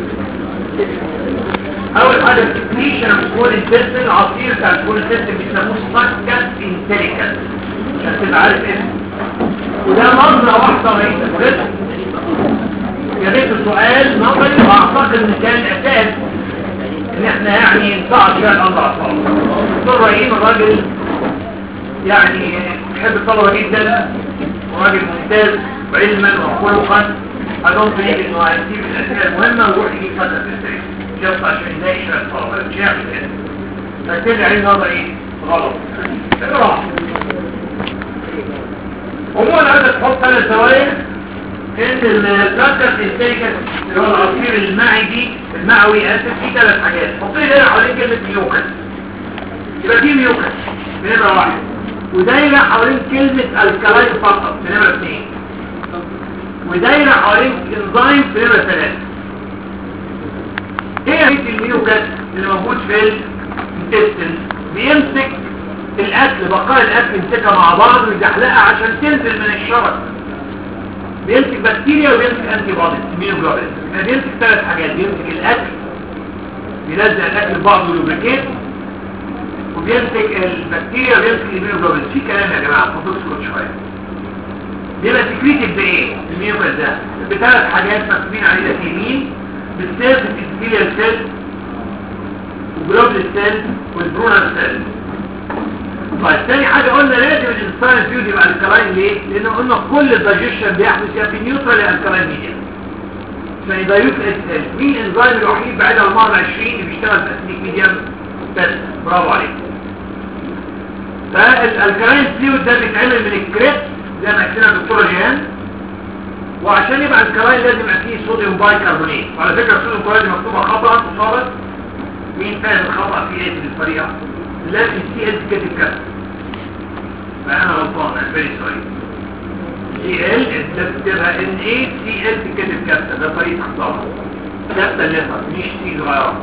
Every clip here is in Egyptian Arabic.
اول حاجه السكريشن سكول السيستم عصير بتاع سكول السيستم بيسموه سكت انتليكنت عشان تبقى عارف ايه وده نظره واحده رئيسه بس يا ريت السؤال نظري واعتقد ان كان الاساس ان احنا يعني نصعد فيها الامر على الطلبه الدكتور رهيم الراجل يعني بيحب الطلبه جدا وراجل ممتاز علما وخلقا هدون في انه هيسيب الاسئله المهمه ويروح يجيب فتره الاسئله يطلع عشان يلاقي شويه طلبه مش هيعمل كده فكده عليه نظر ايه غلط اقرا عموما عايز تحط ثلاث ثواني ان الكاتر انتيكس اللي هو العصير المعدي المعوي اسف فيه ثلاث حاجات حط لي هنا حوالين كلمه ميوكس يبقى فيه ميوكس بنمره واحد ودايره حوالين كلمه الكلاين فقط بنمره اثنين ودايره حوالين انزيم بنمره ثلاثه ايه هي الميوكس اللي موجود في الانتستين بيمسك الاكل بقايا الاكل يمسكها مع بعض ويزحلقها عشان تنزل من الشرج بيمسك بكتيريا وبيمسك انتي بوديز ميوجلوبين بيمسك ثلاث حاجات بيمسك الاكل بيلزق الاكل ببعضه ويلوبريكيت وبيمسك البكتيريا وبيمسك الميوجلوبين في كلام يا جماعه خدوا اسكت شويه بيبقى سكريتد بايه الميوكس ده بثلاث حاجات مكتوبين عليها في يمين بالسيرفس ابيثيليال سيل وجلوبل سيل والبرونر سيل طيب تاني حاجة قلنا لازم الانسان فيود يبقى الكلاين ليه؟ لان قلنا كل الدايجيشن بيحدث يا في نيوترال يا الكلاين ميديا عشان يبقى يوت اس مين الانزيم الوحيد بعد المرة 20 اللي بيشتغل في اسميك ميديم بس برافو عليك فالكلاين فلويد ده بيتعمل من الكريب زي ما قلنا الدكتورة جيهان وعشان يبقى الكلاين لازم يبقى فيه صوديوم بايكربونات وعلى فكرة الصوديوم بايكربونات مكتوبة خطأ مصابة مين فاهم الخطأ في ايه في الطريقة؟ لازم سي ال كاتب كذا فانا غلطان انا فيري سوري سي ال تكتبها ان اي سي ال تكتب كذا ده طريقه اخطاء كذا الليفر مش سي صغيره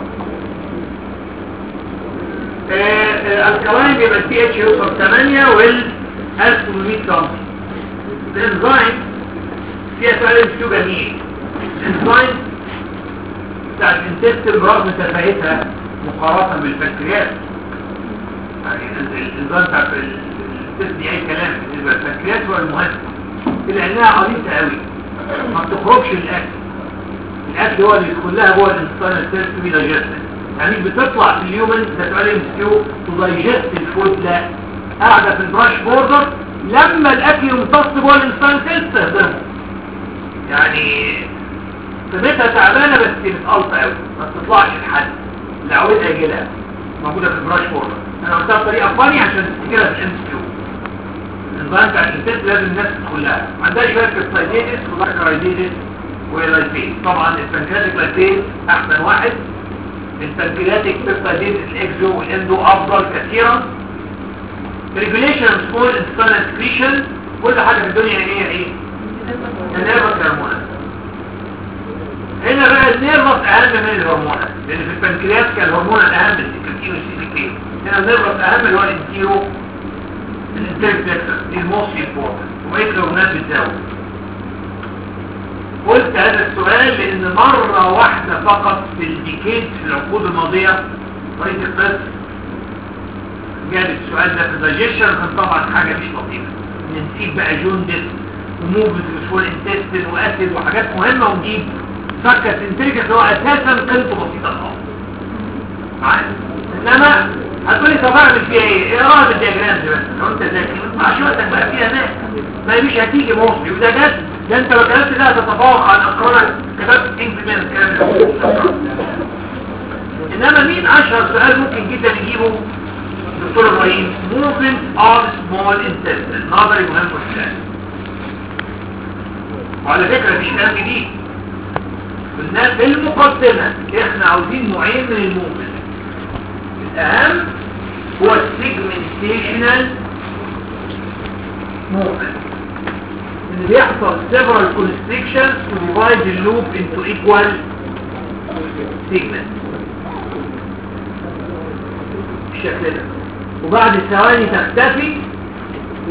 الكلاين بيبقى سي اتش يوصل 8 وال 1800 سم الانزيم فيها سؤال اسمه جميل الانزيم بتاع الانتستين برغم تفاهتها مقارنه بالبنكرياس يعني الانزيم بتاع الانتستين اي كلام بالنسبه للبنكرياس هو المهم الا انها عريضه قوي ما بتخرجش الاكل الاكل هو اللي يدخل لها جوه الانسان السيرس بي دايجستد يعني مش بتطلع في اليومن ده سؤال ام كيو تو دايجست الفود لا قاعده في البراش بوردر لما الاكل يمتص جوه الانسان تستخدمه يعني سميتها تعبانه بس متقلطه قوي ما بتطلعش لحد اللي عاوزها يجي لها موجوده في البراش بوردر انا قلتها بطريقه فاني عشان تفتكرها في الام كيو الانزيم بتاع الانتست لازم الناس تدخلها ما عندهاش شويه كريستاليتس ولايكرايديتس ولايبيز طبعا البنكرياتيك لايبيز احسن واحد البنكرياتيك كريستاليتس الاكزو والاندو افضل كثيرا ريجوليشن سكول انسان سكريشن كل حاجه في الدنيا هي ايه النيرفس هرمونات هنا بقى النيرفس اهم من الهرمونات لان في البنكرياس كان الهرمون الاهم السكرتين والسيتيكين هنا النيرفس اهم اللي هو الانتيرو الانترفلكسر دي الموست امبورتنت وبقيت الهرمونات بتزود قلت هذا السؤال لان مرة واحدة فقط في الديكيد في العقود الماضية رئيس القسم جاب السؤال ده في الدايجيشن كان طبعا حاجة مش لطيفة نسيب بقى جوندس وموفز وسول انتستين واسيد وحاجات مهمة ونجيب سكت انتريكس هو اساسا قيمته بسيطة خالص معايا انما هتقولي طب اعمل فيها ايه؟ اقراها بالدياجرام دي بس لو انت ذكي ما تضيعش وقتك بقى فيها ناس ما مش هتيجي موصلي وده جد ده انت لو كتبت ده هتتفوق عن اقرانك كتبت 90% من الكلام ده انما مين اشهر سؤال ممكن جدا نجيبه دكتور ابراهيم movement of small intestine نظري مهم والثاني وعلى فكرة مش كلام جديد قلنا في المقدمة احنا عاوزين نوعين من الموفمنت الأهم هو السيجمنتيشنال موفمنت اللي بيحصل several constrictions to divide the loop into equal segments بالشكل ده وبعد ثواني تختفي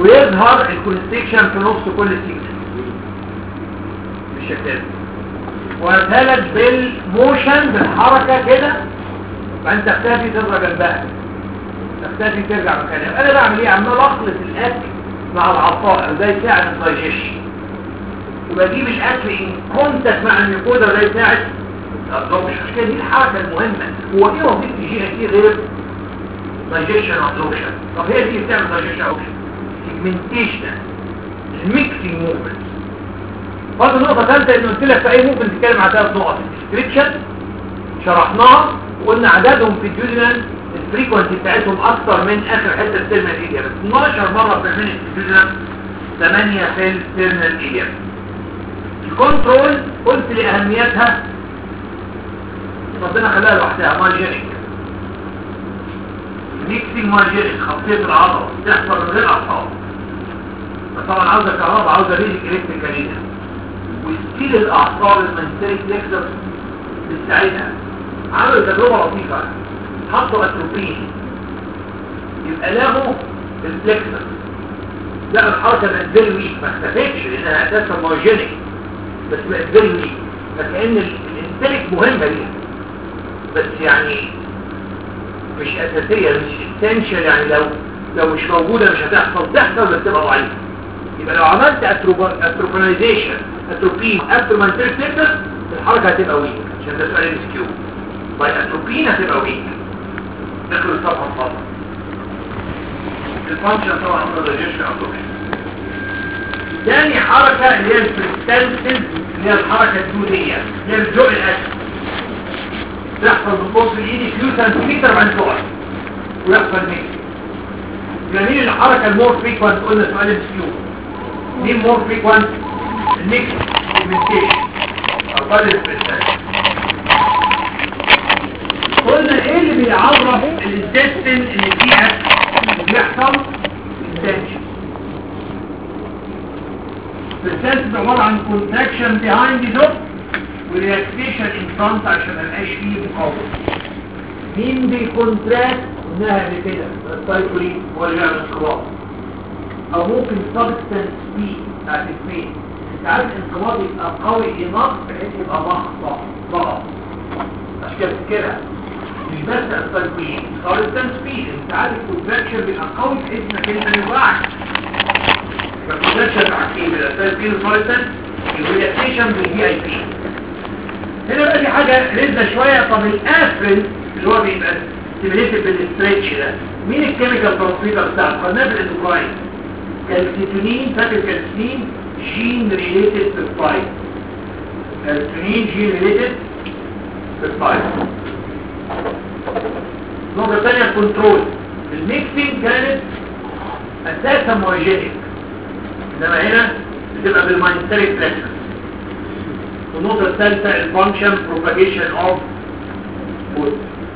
ويظهر الكونستريكشن في نص كل سيجمنت بالشكل ده وارتها لك بالموشن بالحركة كده فانت تختفي ترجع جنبها تختفي ترجع مكانها انا بعمل ايه عمال اخلط الاكل مع العصائر ده يساعد الدايجيشن وبجيب الاكل ان كونتاكت مع الميكودا ده يساعد الابزوربشن عشان كده دي الحركه المهمه هو ايه وظيفه الجي ان تي غير دايجيشن ابزوربشن طب هي دي بتعمل دايجيشن ابزوربشن سيجمنتيشن الميكسنج موفمنت برضه نقطه ثالثه ان قلت لك في اي ممكن تتكلم على ثلاث نقط الديسكريبشن شرحناها وقلنا عددهم في الديوزنال الفريكونسي بتاعتهم اكتر من اخر حته الترمال ايديا بس 12 مره في المينت في الديوزنال 8 في الترمال ايديا الكنترول قلت لاهميتها ربنا خلاها لوحدها مارجينيك ميكسينج مارجينيك خاصيه العضله تحصل من غير اعصاب فطبعا عاوزه كهرباء عاوزه ريليك الكتريكاليه وستيل الاعصاب المنتريك ليكسر بتساعدها عملوا تجربه لطيفه حطوا اتروبين يبقى لغوا الفليكسر لا الحركه بقت فيري ويك ما اختفتش لانها اساسا مارجينيك بس بقت فيري ويك فكأن الانتريك مهمه ليها بس يعني مش اساسيه مش اسينشال يعني لو لو مش موجوده مش هتحصل تحصل بس تبقى ضعيفه يبقى لو عملت اتروبينايزيشن اتروبين قبل ما الانتريك تكسر الحركه هتبقى ويك عشان ده سؤال ام اس كيو باي اتروبين هتبقى ويك داخل الصفحه الفاضيه الفانكشن طبعا ما تقدرش اتروبين تاني حركه اللي هي البريستانسز اللي هي الحركه الدوديه اللي هي الجوع الاكل تحصل بطوط الايد فيو سنتيمتر بعد تقع ويحصل ميكس جميل الحركه المور فريكوانت قلنا سؤال ام كيو دي مور فريكوانت الميكس سيجمنتيشن او قدر البريستانسز قلنا ايه اللي بيعرف الانتستين اللي فيها بيحصل انتنشن السنس عبارة عن contraction behind the dog ورياكتيشن in front عشان ما يبقاش فيه مقاومة مين بيكونتراكت قلناها قبل كده السايكولين هو اللي بيعمل انقباض او ممكن سبستنس بي بتاعت الفين انت عارف الانقباض يبقى قوي ينط بحيث يبقى ضغط ضغط عشان كده فكرها مش بس السايكولين سبستنس بي انت عارف الكونتراكشن بيبقى قوي بحيث انك انت ما يوقعش فالكونتراكشن عكيم الاساس بين الفايتن الريلاكسيشن بالبي اي بي هنا بقى في حاجه رزه شويه طب الافرين اللي هو بيبقى ستيميليتد بالستريتش ده مين الكيميكال ترانسميتر بتاعه قلنا بالاندوكراين كالسيتونين فاكر كالسيتونين جين ريليتد بيبتايد كالسيتونين جين ريليتد بيبتايد النقطه الثانيه الكنترول الميكسينج كانت اساسا مواجهه انما هنا بتبقى بالماينتريك فلكسس والنقطة الثالثة الفانكشن propagation of food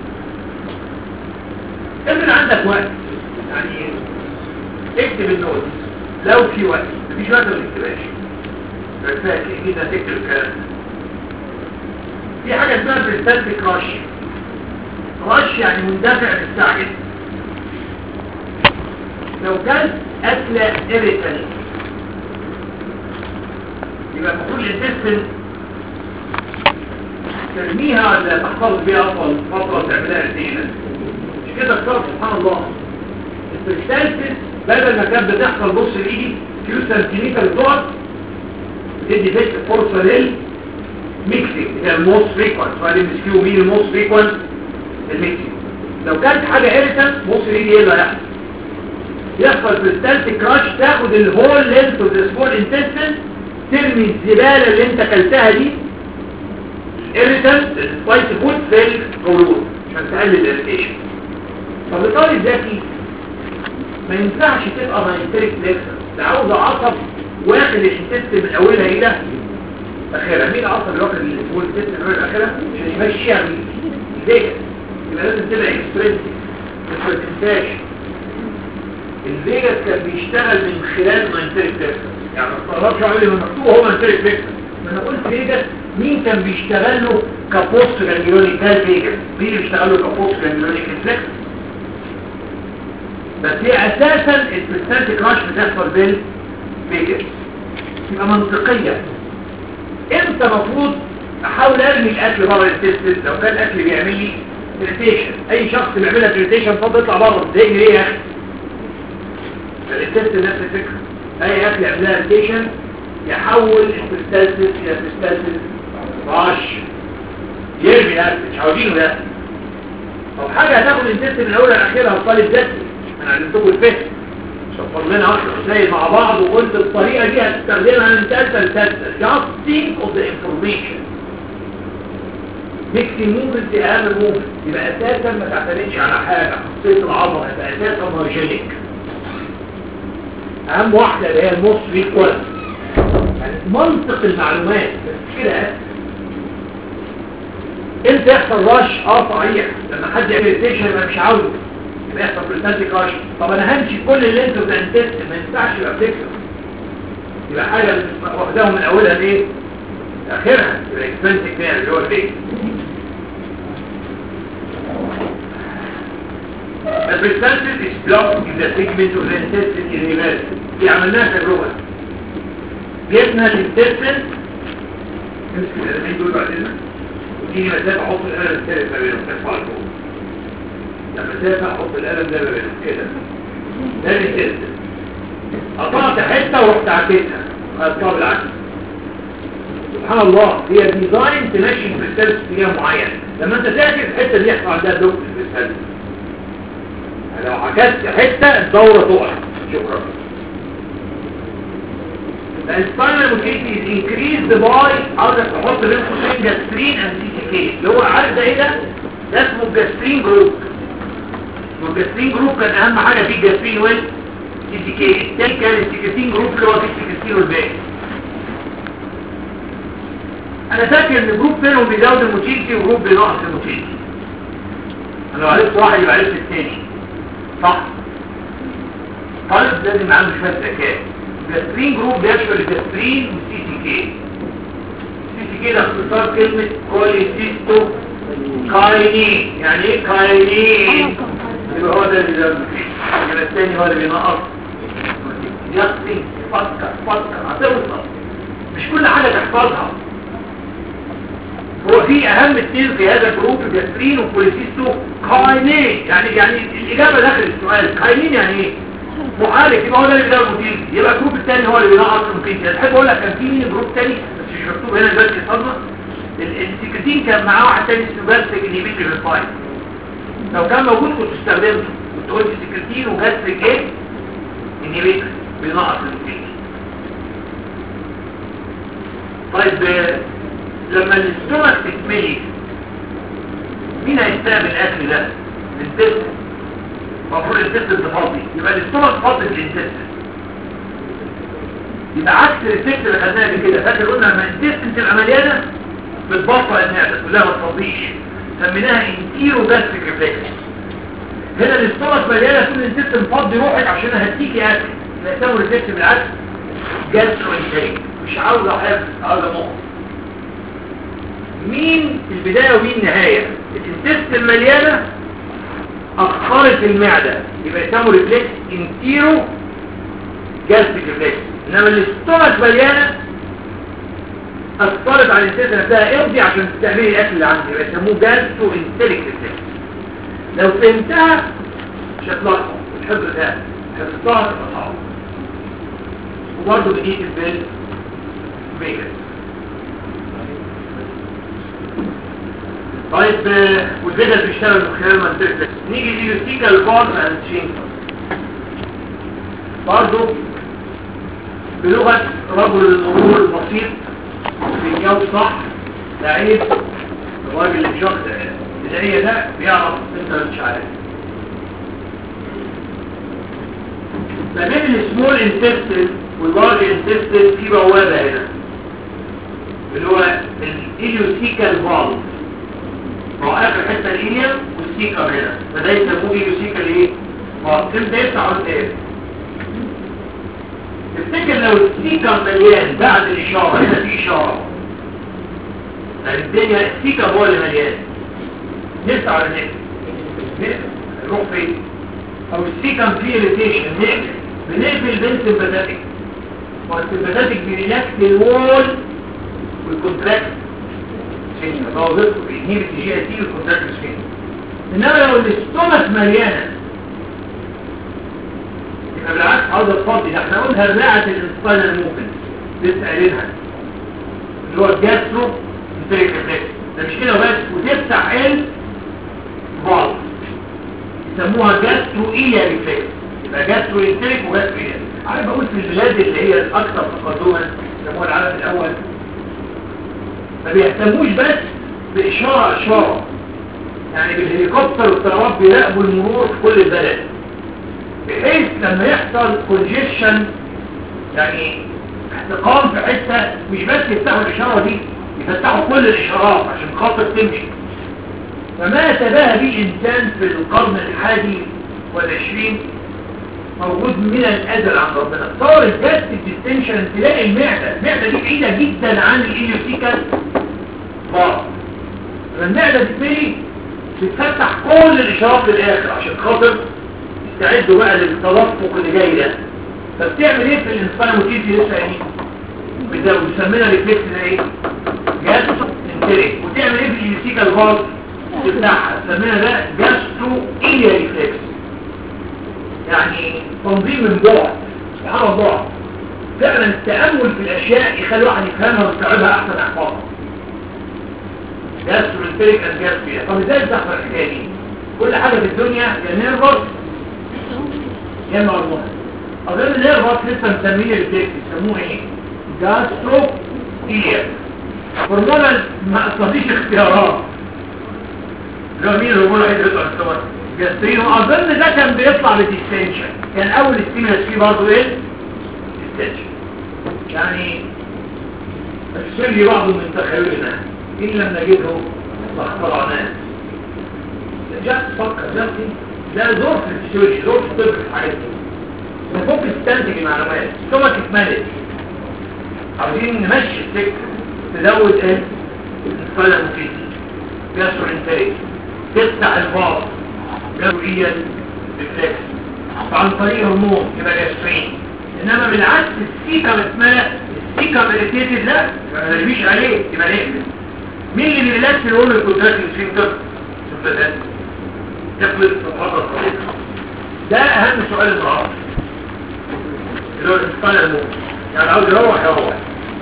افرض عندك وقت يعني اكتب النوت لو في وقت مفيش وقت ما تكتبهاش رسالة كده تكتب الكلام في حاجة اسمها بريستاتيك رش رش يعني مندفع مستعجل لو كانت أكلة إريتال يبقى المفروض الانتستن ترميها ولا تحتفظ بيها أطول فترة تعملها قديمة مش كده اختار سبحان الله البريستالسيس بدل ما كانت بتحصل بص لإيدي فيو سنتيمتر تقعد بتدي فكرة فرصة لل ميكسينج هي الموست فريكوانت سؤال ام اس كيو مين الموست فريكوانت الميكسينج لو كانت حاجة ايريتنت بص لإيدي ايه اللي هيحصل يحصل بريستالسيك كراش تاخد الهول لينث اوف ذا سمول انتستين ترمي الزبالة اللي انت كلتها دي irritant سبايس فود في القولون عشان تقلل الاريتيشن طب الطالب ذكي ما ينفعش تبقى ماينتريك ليكسر ده عاوز عصب واخد الانتست من اولها الى اخرها مين العصب اللي واخد الفول الانتست من اولها لاخرها عشان يمشيها من الفيجاس يبقى لازم تبقى اكسبريس ما تنساش الفيجاس كان بيشتغل من خلال ماينتريك ليكسر يعني ما استغربش اعمل من مكتوب هو ماينتريك ليكسر ما انا قلت فيجاس مين كان بيشتغل له كابوست جانجلونيك ده الفيجاس مين اللي بيشتغل له كابوست جانجلونيك الفلكس بس هي اساسا البرستانتيك كراش بتحصل بالفيجاس يبقى منطقية امتى مفروض احاول ارمي الاكل بره التستس لو كان الاكل بيعمل لي تريتيشن اي شخص بيعملها تريتيشن فضل يطلع بره تضايقني ليه يا اخي التست نفس الفكره اي اكل يعملها تريتيشن يحول البريستالسيس الى بريستالسيس راش يرمي الاكل مش عاوزينه ده طب حاجه هتاخد التست من اولها لاخرها الطالب ذاتي انا علمتكم الفهم شفر لنا عشر رسائل مع بعض وقلت الطريقة دي هتستخدمها من ثالثة لثالثة just think of the information ميكسي موفمنت دي اهم موفمنت يبقى اساسا ما تعتمدش على حاجة خاصية العضلة يبقى اساسا هايجينيك اهم واحدة اللي هي الموست ريكوال يعني منطق المعلومات بس كده امتى يحصل رش اه صحيح لما حد يعمل ستيشن يبقى مش عاوزه يبقى يحصل بريستانتيك رش طب انا همشي كل اللي انتوا بتنتست ما ينفعش يبقى فكره يبقى حاجه واخداها من اولها لايه اخرها يبقى اكسبنسيك يعني اللي هو البيت البريستانتيك is blocked if the segment of the intestine is reversed دي عملناها تجربه جبنا الانتستين امسك الالمين دول بعدين وديني مسافه احط القلم الثالث ما بينهم ترفع لفوق لما مسافه احط القلم ده ما بينهم كده ده الانتستين قطعت حته ورحت عديتها خدتها بالعكس سبحان الله هي ديزاين تمشي الكريستال في اتجاه معين لما انت تعكس الحته دي يحصل عندها دوك في الكريستال لو عكست حته الدوره تقع شكرا السباينال موتيليتي is increased by عاوزك تحط بين قوسين جاسترين اند سي تي كي اللي هو عارف ده ايه ده؟ ده اسمه الجاسترين جروب والجاسترين جروب كان اهم حاجه فيه الجاسترين وين؟ سي تي كي التاني كان السيكستين جروب اللي هو فيه السيكستين والباقي انا فاكر ان جروب بينهم بيزود الموتيليتي وجروب بينقص الموتيليتي انا لو عرفت واحد يبقى عرفت الثاني صح طالب لازم عنده شويه ذكاء الجاسترين جروب بيشمل الجاسترين والسي تي كي السي تي كي ده اختصار كلمة كوليسيستو كاينين يعني ايه كاينين يبقى هو ده اللي ده يبقى الثاني هو اللي بينقص يقصي فكر فكر هتوصل مش كل حاجة تحفظها هو في اهم اثنين في هذا الجروب الجاسترين والكوليسيستو كاينين يعني يعني الاجابة داخل السؤال كاينين يعني ايه معالج يبقى هو ده اللي بيدور المدير يبقى الجروب الثاني هو اللي بينقص المقيم تحب اقول لك كان في مين جروب ثاني بس مش مكتوب هنا دلوقتي صدمه السكرتين كان معاه واحد ثاني اسمه جاستريك انهبيتور ريفاين لو كان موجود كنت استخدمته كنت قلت سكرتين وجاستريك ايه انهبيتور بينقص المقيم طيب لما الاستومك تتملي مين هيستقبل الاكل ده؟ الدسم المفروض الانتستين تفضي يبقى الاستومك فضت الانتستين يبقى عكس الريسبت اللي خدناها قبل كده فاكر قلنا لما الانتستين تبقى مليانه بتبطئ المعده كلها ما تفضيش سميناها انتيرو جاستريك ريفلكس هنا الاستومك مليانه كل الانتستين فضي روحك عشان هديكي اكل يبقى يسموا الريسبت بالعكس جاسترو انتيك مش عاوز حفظ عاوز مخ مين البدايه ومين النهايه الانتستين مليانه أخرت المعدة يبقى يسموا ريفلكس انتيرو جاستريك ريفلكس إنما الاستومك مليانة أثرت على الانتستين نفسها ارضي عشان تستعملي الأكل اللي عندي يبقى يسموه جاسترو انتريك ريفلكس لو فهمتها مش هتلاحظ مش حفظتها حفظتها تبقى صعبة وبرضه بنيت البيت بيجن طيب والفيجن بيشتغل من خلال منطقة نيجي لليوستيكال بارت اند تشينجر برضه بلغة رجل الأمور البسيط بيجاوب صح ده عيب الراجل اللي مش واخد الهدية ده بيعرف انت مش عارف ما بين السمول انتستين واللارج انتستين في بوابة هنا اللي هو الإليوستيكال فالف هو اخر حته الانيا والسيكر هنا فده يسموه ايوسيكال ايه امتى يفتح وانت ايه تفتكر لو السيكر مليان بعد الاشاره هنا في اشاره يعني الدنيا السيكر هو اللي مليان نفتح ولا نقفل نقفل نروح فين او السيكر فيه اريتيشن نقفل بنقفل بين سمباتيك والسمباتيك بيريلاكس الوول والكونتراكت ديستنشن ده وظيفته بينهيب الجي اي تي والكونتراكت سفين انما لو الاستومك مليانه يبقى بالعكس هذا الفاضي ده احنا قلنا الرعه الانسان الممكن لسه قايلينها اللي هو الجاسترو انتريك ريفلكس ده مش كده بس وتفتح ال بعض يسموها جاسترو ايليا ريفلكس يبقى جاسترو انتريك وجاسترو ايليا عارف بقول في البلاد اللي هي الاكثر تقدما يسموها العالم الاول ما بيهتموش بس باشاره اشاره يعني بالهليكوبتر والطيارات بيراقبوا المرور في كل البلد بحيث لما يحصل كونجيشن يعني احتقان في حته مش بس يفتحوا الاشاره دي يفتحوا كل الاشارات عشان خاطر تمشي فما تباهى به انسان في القرن الحادي والعشرين موجود من الازل عن ربنا صار الجست ديستنشن تلاقي المعده المعده دي بعيده جدا عن الاليوتيكال بار فالمعده تبتدي بتفتح كل الاشارات للاخر عشان خاطر يستعدوا بقى للتدفق اللي جاي ده فبتعمل ايه في الانسان موتيتي لسه يعني بده بيسمينا ريفلكس ده ايه جاستو انتريك وتعمل ايه في الاليوتيكال بار تفتحها تسمينا ده جاستو ايليا ريفلكس يعني تنظيم من بعد سبحان الله فعلا التأمل في الأشياء يخلي واحد يفهمها ويستوعبها أحسن أحفظها جاسترو انتريك أن جاس فيها طب ازاي بتحصل الحكاية دي؟ كل حاجة في الدنيا يا نيرفر يا اما هرمون أظن النيرفر لسه مسميه البيت يسموه ايه؟ جاسترو ايليا هرمونال ما أصليش اختيارات اللي هو مين الهرمون الوحيد اللي يطلع السمر جاسترين واظن ده كان بيطلع بالديستنشن كان اول ستيمولس فيه برضه ايه ديستنشن يعني ارسل لي بعض من تخيلنا ان لم نجده فاخترعناه جات تفكر نفسي ده دور في الفسيولوجي دور في الطب في حياتي ممكن تستنتج المعلومات ثم تتملك عاوزين نمشي الفكر تزود ايه الفلم فيه جاسر انتريك تفتح الباص جويا ريفلكس فعن طريق هرمون يبقى جاسرين انما بالعكس السيكا متملأ السيكا ملتيتد لا يبقى ما نرميش عليه يبقى نقفل مين اللي بيريلاكس الهرمون الكونتراكت السفنكتر سبتات يقبل فتحات الطريقة ده اهم سؤال النهارده اللي هو الانسان الموت يعني عاوز يروح يروح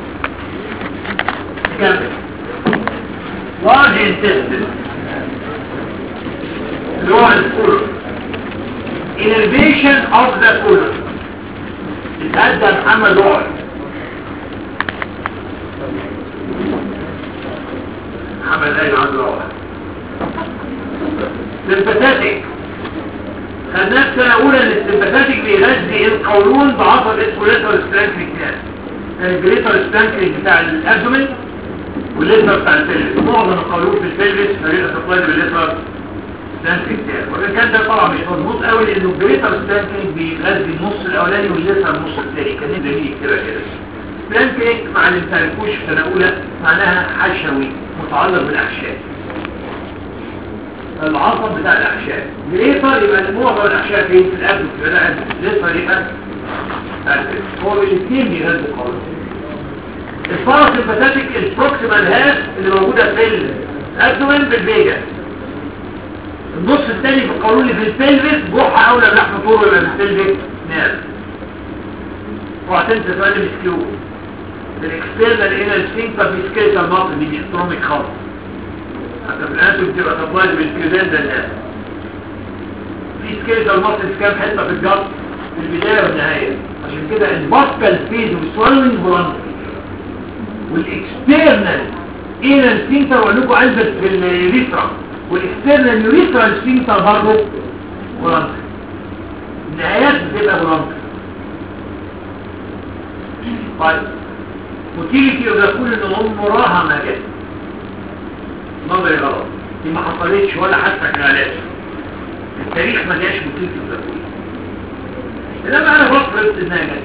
نكمل large intestine اللي هو الكولر innervation of the colon اتأدى محمد وعي محمد ايوه عنده وعي sympathetic خدناه في سنة أولى إن السمباثاتيك بيغذي القولون بعصب اسمه ليتر سبلانكريك كان الجريتر سبلانكريك بتاع الأبدومين والليتر بتاع الفيلس معظم القولون في الفيلس فريقة تطلع بالليتر سبلانكريك كان وإن كان ده طبعا مش مظبوط قوي لأنه الجريتر سبلانكريك بيغذي النص الأولاني والليتر النص الثاني كان نبدأ بيه كده كده سبلانكريك مع اللي متعرفوش في سنة أولى معناها حشوي متعلق بالأحشاء العصب بتاع الاحشاء جريتر يبقى معظم الاحشاء فين في القلب في القلب جريتر يبقى قلب هو الاثنين بيغذوا القولون الباراسمباتيك البروكسيمال هاف اللي موجوده في الابدومين بالفيجا النص الثاني في القولون اللي في البلفس بوحه اولى بلحم طوره يبقى في البلفس ناس وهتنسى سؤال السكيو الاكسترنال هنا السفنكتر في سكيلتال ماسل دي بيستروميك خالص حتى في الاناتوم بتبقى تطلع بالكيوزان ده الناس في سكيلتال ماسل كام حته في الجلد في البدايه والنهايه عشان كده الباسكال فيز والسوالوينج برانك والاكسترنال ايه السفنكتر وقال لكم انزل في اليوريثرا والاكسترنال يوريثرا السفنكتر برضه برانك النهايات بتبقى برانك طيب وتيجي في يقول ان عمرها ما جت نظري غلط دي ما حصلتش ولا حتى كالات التاريخ ما جاش مطيف الزكوية انما انا بفرض انها جت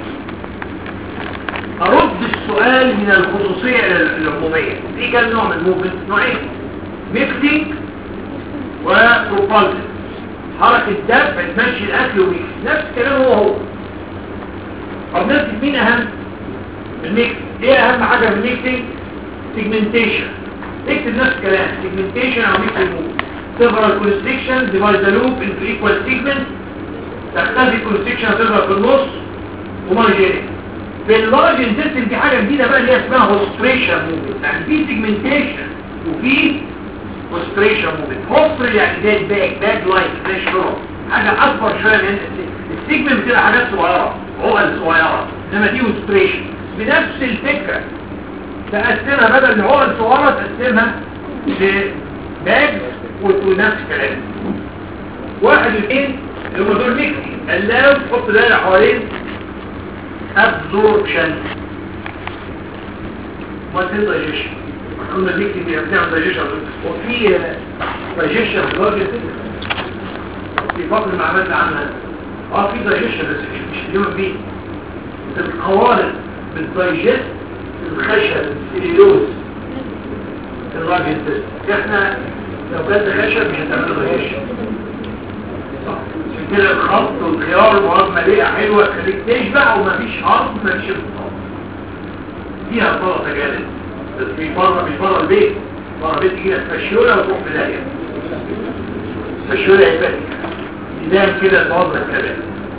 ارد السؤال من الخصوصية الى العمومية في كام نوع من الموفمنت نوعين ميكسينج وبروبالسيف حركة دفع تمشي الاكل وميكس نفس الكلام هو هو طب نفس مين اهم الميكس ايه اهم حاجة في الميكسينج سيجمنتيشن اكتب نفس الكلام سيجمنتيشن او ميكس ريموف several constrictions divide the loop into equal segments تختفي constriction هتظهر في النص ومارجينيك في اللارج انتستين في حاجه جديده بقى اللي هي اسمها هوستريشن موفمنت يعني في سيجمنتيشن وفي هوستريشن موفمنت هوستر يعني زي الباك باك لايك فلاش روح حاجه اكبر شويه من السيجمنت بتبقى حاجات صغيره عقل صغيره انما دي هوستريشن بنفس الفكره تقسمها بدل العقل صغيره تقسمها لباك ونفس الكلام واحد الاثنين اللي هم دول ميكسي اللاو تحط دايره حوالين absorption ما في digestion كنا ميكسي بيعمل digestion وفي digestion في الراجل في فقر معلومات عنها اه في digestion بس مش مش اليوم بيه القوارب بتدايجست الخشب السليلوز الراجل ده احنا لو كانت خشب مش هتعمل digestion صح عشان كده الخط والخيار مواد مالية حلوة خليك تشبع ومفيش عرض مفيش انتصاب فيها طلطة جالس بس مش بره مش بره البيت بره البيت تجي لك فشولة وتروح بداية فشولة يبقى إذا كده توضع كمان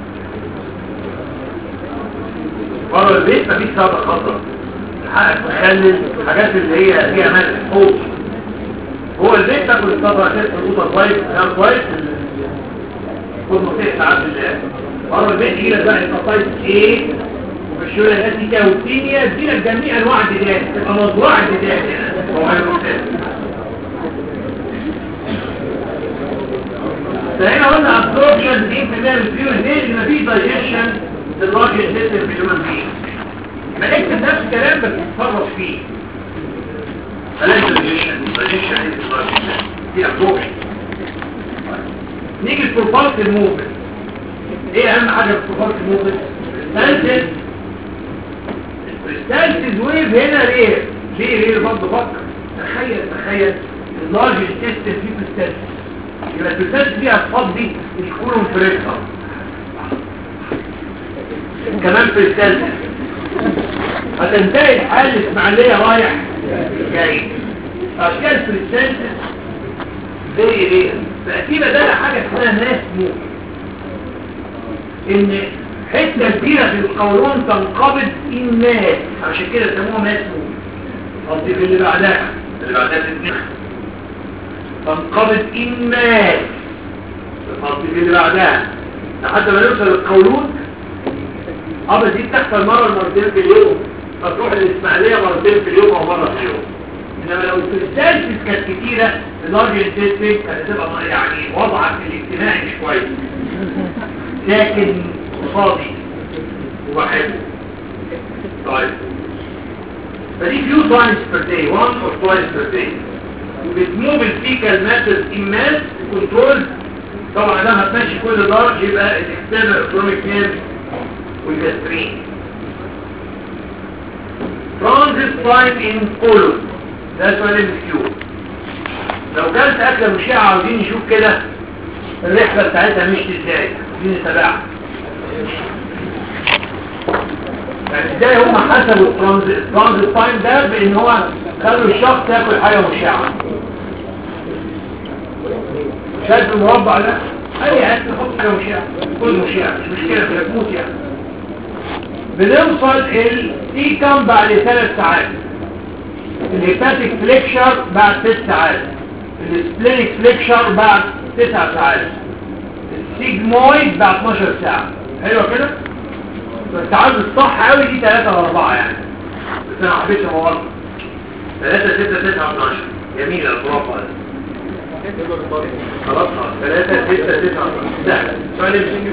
بره البيت مفيش سابق خطر حقك مخلل الحاجات اللي هي فيها ملح حوض هو البيت تاكل الصبرة كده القوطة كويس كلام كويس كل مختلف ساعات بالله بره البيت يجي لك بقى القطايف ايه وفي الشغل الناس دي كاوتينيا دي لك جميع انواع الديدان تبقى مزرعه الديدان هنا هو المختلف فهنا قلنا ابسوربشن 90% من الفيول ليه اللي مفيش دايجيشن للراجل سيستم في الهيومن بينج ما نكتب نفس الكلام بس نتصرف فيه فلاش دايجيشن دايجيشن دي ابسوربشن نيجي للبروفالس الموفمنت ايه اهم حاجه في البروفالس الموفمنت الستالسيس الستالسيس ويف هنا ليه ليه ليه برضه فكر تخيل تخيل اللارج سيستم فيه الستالسيس يبقى الستالسيس دي هتفضي الكولون فريكتر كمان في الستالسيس هتنتهي الحال الاسماعيليه رايح جاي اشكال في الستالسيس زي ايه فأكيد ده حاجة اسمها ناس موت ان حتة كبيرة في القولون تنقبض الناس عشان كده سموها ناس موت قصدي في اللي بعدها اللي بعدها في الدماغ تنقبض الناس قصدي في اللي بعدها لحد ما نوصل للقولون قبل دي بتحصل مرة مرتين في اليوم فتروح الإسماعيلية مرتين في اليوم أو مرة في اليوم انما لو السيرسيس كانت كتيرة اللارج انتستين كانت تبقى يعني وضعك الاجتماعي مش كويس لكن قصادي وبحبه طيب فدي few times per day one or twice per day بتموف الفيكال ماتر إماس كنترول طبعا لما تمشي كل لارج يبقى الاكسترنال اكترونيك نيرف والجاسترين transit time in colon ده سؤال الكيو لو كانت أكلة مشيعة عاوزين نشوف كده الرحلة بتاعتها مشت ازاي عاوزين نتابعها يعني ازاي هم حسبوا الترانزيت تايم ده بان هو خلوا الشخص ياكل حاجة مشيعة شايف المربع ده اي اكل نحط حاجة مشيعة كل مشيعة مش مشكلة في الكوت يعني بنوصل السيكم بعد ثلاث ساعات الهيباتيك فليكشر بعد ست ساعات السبلينيك فليكشر بعد تسع ساعات السيجمويد بعد 12 ساعة حلوة كده بس عاوز الصح قوي دي 3 و 4 يعني بس انا حبيت الموضوع 3 6 9 12 جميلة الخرافة خلاص 3 6 9 سهل سؤال الفيديو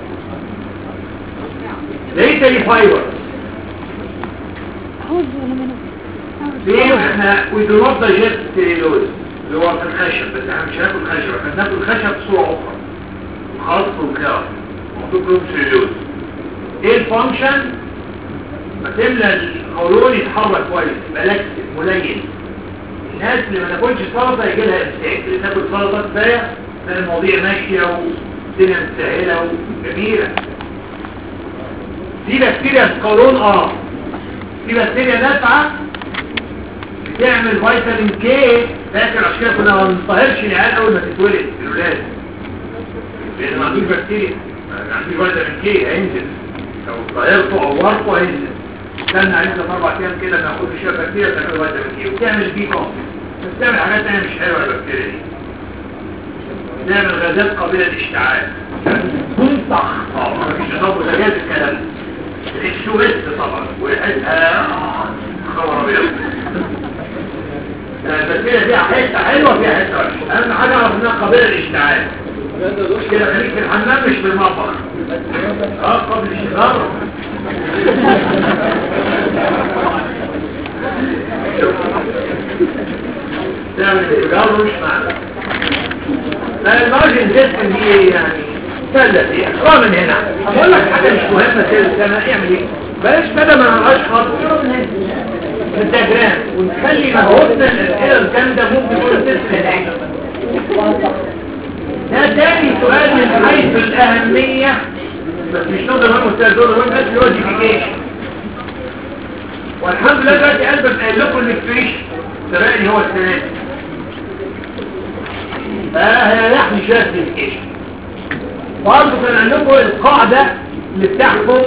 ليه تاني فايبر ليه احنا we do not digest cellulose اللي هو في الخشب بس احنا مش هناكل خشب احنا بناكل خشب بصورة اخرى خاص وخيار مكتوب لهم سيلولوز ايه الفانكشن ما تملى القولون يتحرك كويس يبقى لاكس ملين الناس اللي ما تاكلش سلطه يجي لها امساك اللي تاكل سلطه كفايه تلاقي المواضيع ماشيه والدنيا متسهله وجميله في بكتيريا في القولون اه في بكتيريا نافعه تعمل فيتامين كي فاكر عشان كده كنا ما بنطهرش العيال اول ما تتولد الولاد لان ما عندوش بكتيريا ما عندوش فيتامين كي هينزل لو طهرته او ورطه هينزل استنى عليه ثلاث اربع ايام كده تاخد شويه بكتيريا تعمل فيتامين كي وتعمل بي كوم بس تعمل حاجات تانية مش حلوه البكتيريا دي تعمل غازات قابله للاشتعال تنطح اه مفيش نظام غازات الكلام ده الشو بس طبعا وريحتها خبر ابيض البكتيريا فيها حته حلوه فيها حته وحشه اهم حاجه اعرف انها قابله للاشتعال مش كده خليك في الحمام مش في المطبخ اه قبل الشجار تعمل الشجار مش معنى فالمارجن سيستم دي ايه يعني فلت ايه اقرا من هنا اقول لك حاجه مش مهمه كده انا اعمل ايه بلاش بدل ما نلغاش خط اقرا من هنا في الدياجرام ونخلي مجهودنا الاسئله الجامده ممكن يكون تسال هناك ده تاني سؤال من حيث الأهمية بس مش نقدر نقول مستوى دور مهم بس اللي هو ديفيكيشن والحمد لله دلوقتي قلب قال لكم الاكسبريشن سبقني هو السنة دي فهيريحني شوية ديفيكيشن برضه كان عندكم القاعدة اللي بتحكم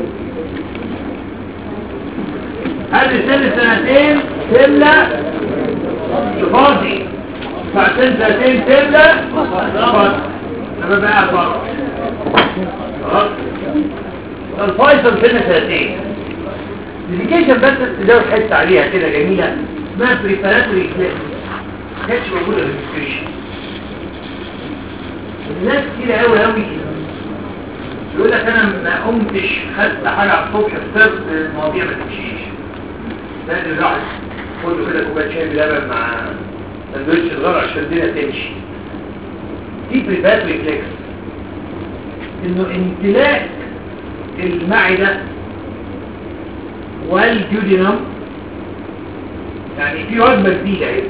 قبل سن سنتين سلة فاضي ساعتين ساعتين تبدأ خلاص انا بقى بره خلاص الفايصل سنة ساعتين الديكيشن بس تزود حته عليها كده جميلة اسمها بريباراتوري كلاس كانتش موجودة في الديكيشن الناس كتير قوي قوي يقول لك انا ما قمتش خدت حاجة على الصبح فطرت المواضيع ما تمشيش لازم الواحد خد له كده كوبايه شاي بلبن مع سندوتش صغير عشان الدنيا تمشي في بريفات ريفلكس انه امتلاك المعدة والجودينم يعني في وجبة جديدة اهي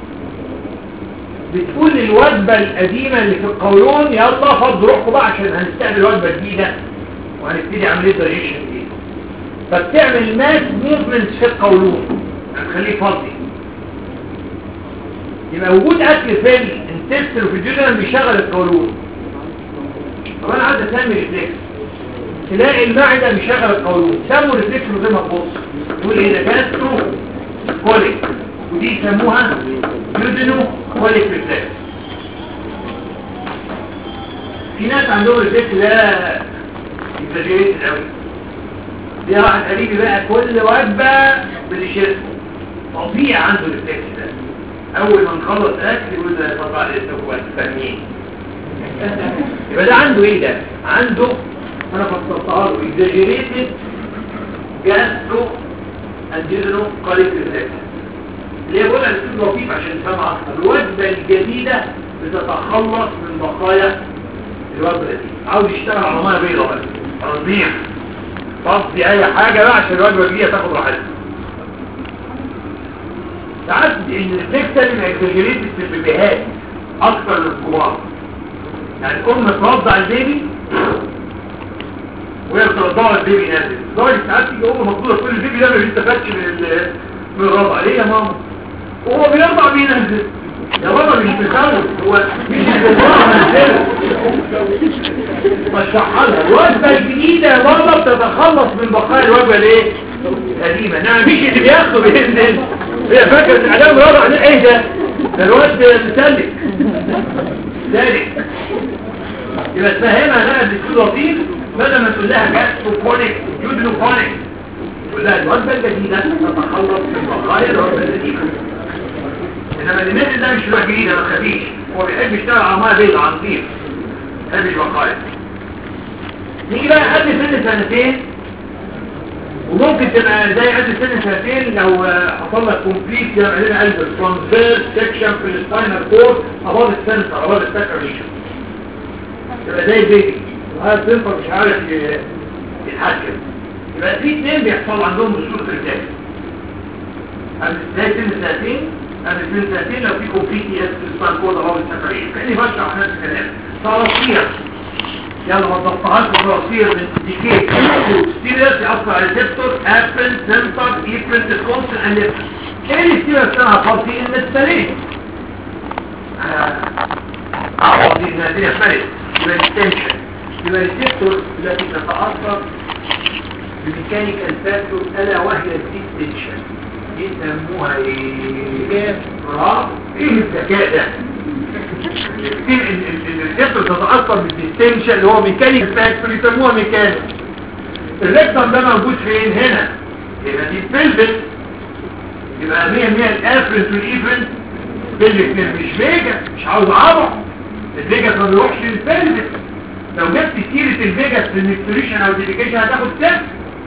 بتقول الوجبة القديمة اللي في القولون يلا فضوا روحكم بقى عشان هنستقبل وجبة جديدة وهنبتدي عملية دايجيشن جديدة فبتعمل ماس موفمنتس في القولون هتخليه فاضي يبقى وجود اكل في الانتستل وفي الجدران بيشغل القولون طب انا عايز اسمي ريفلكس تلاقي المعدة بيشغل القولون سموا ريفلكس من غير ما تبص تقول ايه ده جاسترو كوليك ودي يسموها يودينو كوليك ريفلكس في ناس عندهم ريفلكس ده اكزاجيريتد قوي دي واحد قريبي بقى كل وجبة بالشرق طبيعي عنده الريفلكس ده اول ما نخلص اكل يقول ده طبعا لسه هو فاهمين يبقى ده عنده ايه ده عنده انا فسرتها له اكزاجيريتد جاسترو انديزنو كوليك ريفلكس اللي هي بقولها لسه لطيف عشان نفهمها اكتر الوجبه الجديده بتتخلص من بقايا الوجبه دي عاوز يشتغل على ميه بيضاء بس تنظيم فضي اي حاجه بقى عشان الوجبه الجديده تاخد راحتها ساعات ان الفكتة الاكزاجريتد في البيبيهات اكتر من الكبار يعني الام ترضع البيبي وهي بترضعه البيبي نازل لدرجه ساعات تيجي ام مقصوده تقول البيبي ده ما بيستفادش من ال- من الرضع ليه يا ماما؟ وهو بيرضع بينزل يا بابا مش بيخوف هو مش بيرضعها نزله بشرحها لها الوجبه الجديده يا بابا بتتخلص من بقايا الوجبه الايه؟ القديمه نعم مش اللي بياخده بينزل هي فاكره ان عدم رضع ده ايه ده؟ ده الواد مسلك سالك يبقى تفهمها بقى باسلوب لطيف بدل ما تقول لها جاستو كونيك جودلو كونيك تقول لها الوجبه الجديده تتخلص من بقايا الوجبه القديمه انما اللي ده مش لوحه جديده ما تخافيش هو بيحب يشتغل على ميه بيضاء على نظيف ما بيحبش بقايا نيجي بقى قبل سن سنتين وممكن تبقى زي قبل سن سنتين لو حصل لك كومبليت يبقى لنا قلب ترانسفير سكشن في السباينال كورد اباض السنتر اباض السكر ريشن يبقى زي البيبي وهذا السنتر مش عارف ي- يتحكم يبقى في اثنين بيحصل عندهم بصورة رجال قبل زي سن سنتين قبل سن سنتين لو في كومبليت يس في السباينال كورد اباض السكر ريشن كأني بشرح نفس الكلام صراصير يلا ما تضغطهاش بصراصير من ديكيت ستيرس يأثر على ريسبتور ابل سنتر ايفرنت كونسن اند ايه اللي فيها اسمها فاضي ان السليم فاضي ان الدنيا فرق يبقى التنشن يبقى الريسبتور التي تتاثر بميكانيكال فاكتور الا وهي الديستنشن يسموها ايه برافو ايه الذكاء ده الريسبتور تتاثر بالديستنشن اللي هو ميكانيكال فاكتور يسموها ميكانيك الريكتم ده موجود فين هنا يبقى دي البلبس يبقى 100 100 الافرنس والايفرنس بلبس مش فيجا مش عاوز عبط الفيجاس ما بيروحش للبلبس لو جبت سيرة الفيجاس في المكتريشن او ديليكيشن هتاخد صفر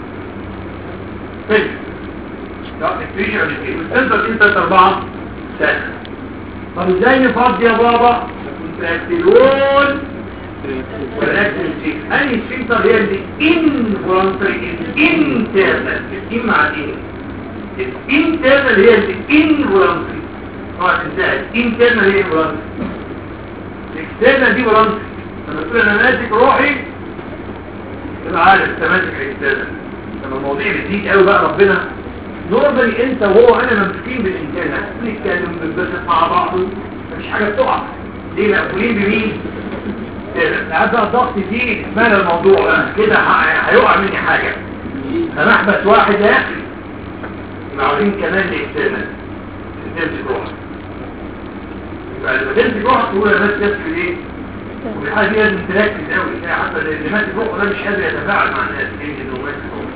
صفر لا مكتريشن او ديليكيشن والسنتر انت اربعة سنة طب ازاي نفضي يا بابا كونتراكتيلون ولكن انهي سفنتر هي اللي انفولانتري انترنال الان مع الايه الانترنال هي اللي انفولانتري اه انتهت انترنال هي انفولانتري الاكسترنال دي فولانتري لما تقول انا ماسك روحي تبقى عارف انت ماسك الاكسترنال لما المواضيع بتزيد قوي بقى ربنا نورمالي انت وهو انا ممسكين بالانترنال بنتكلم بنتبسط مع بعض مفيش حاجه بتقع ليه مقفولين بمين هذا الضغط دي مال الموضوع بقى كده هيقع مني حاجة فنحبس واحد يا اخي معاولين كمان الاكتمال تمسك روحك يبقى لما تمسك روحك تقول انا ماسك نفسي ليه والحاجة دي لازم تركز قوي حتى اللي ماسك روحه ده مش قادر يتفاعل مع الناس ليه انه ماسك روحه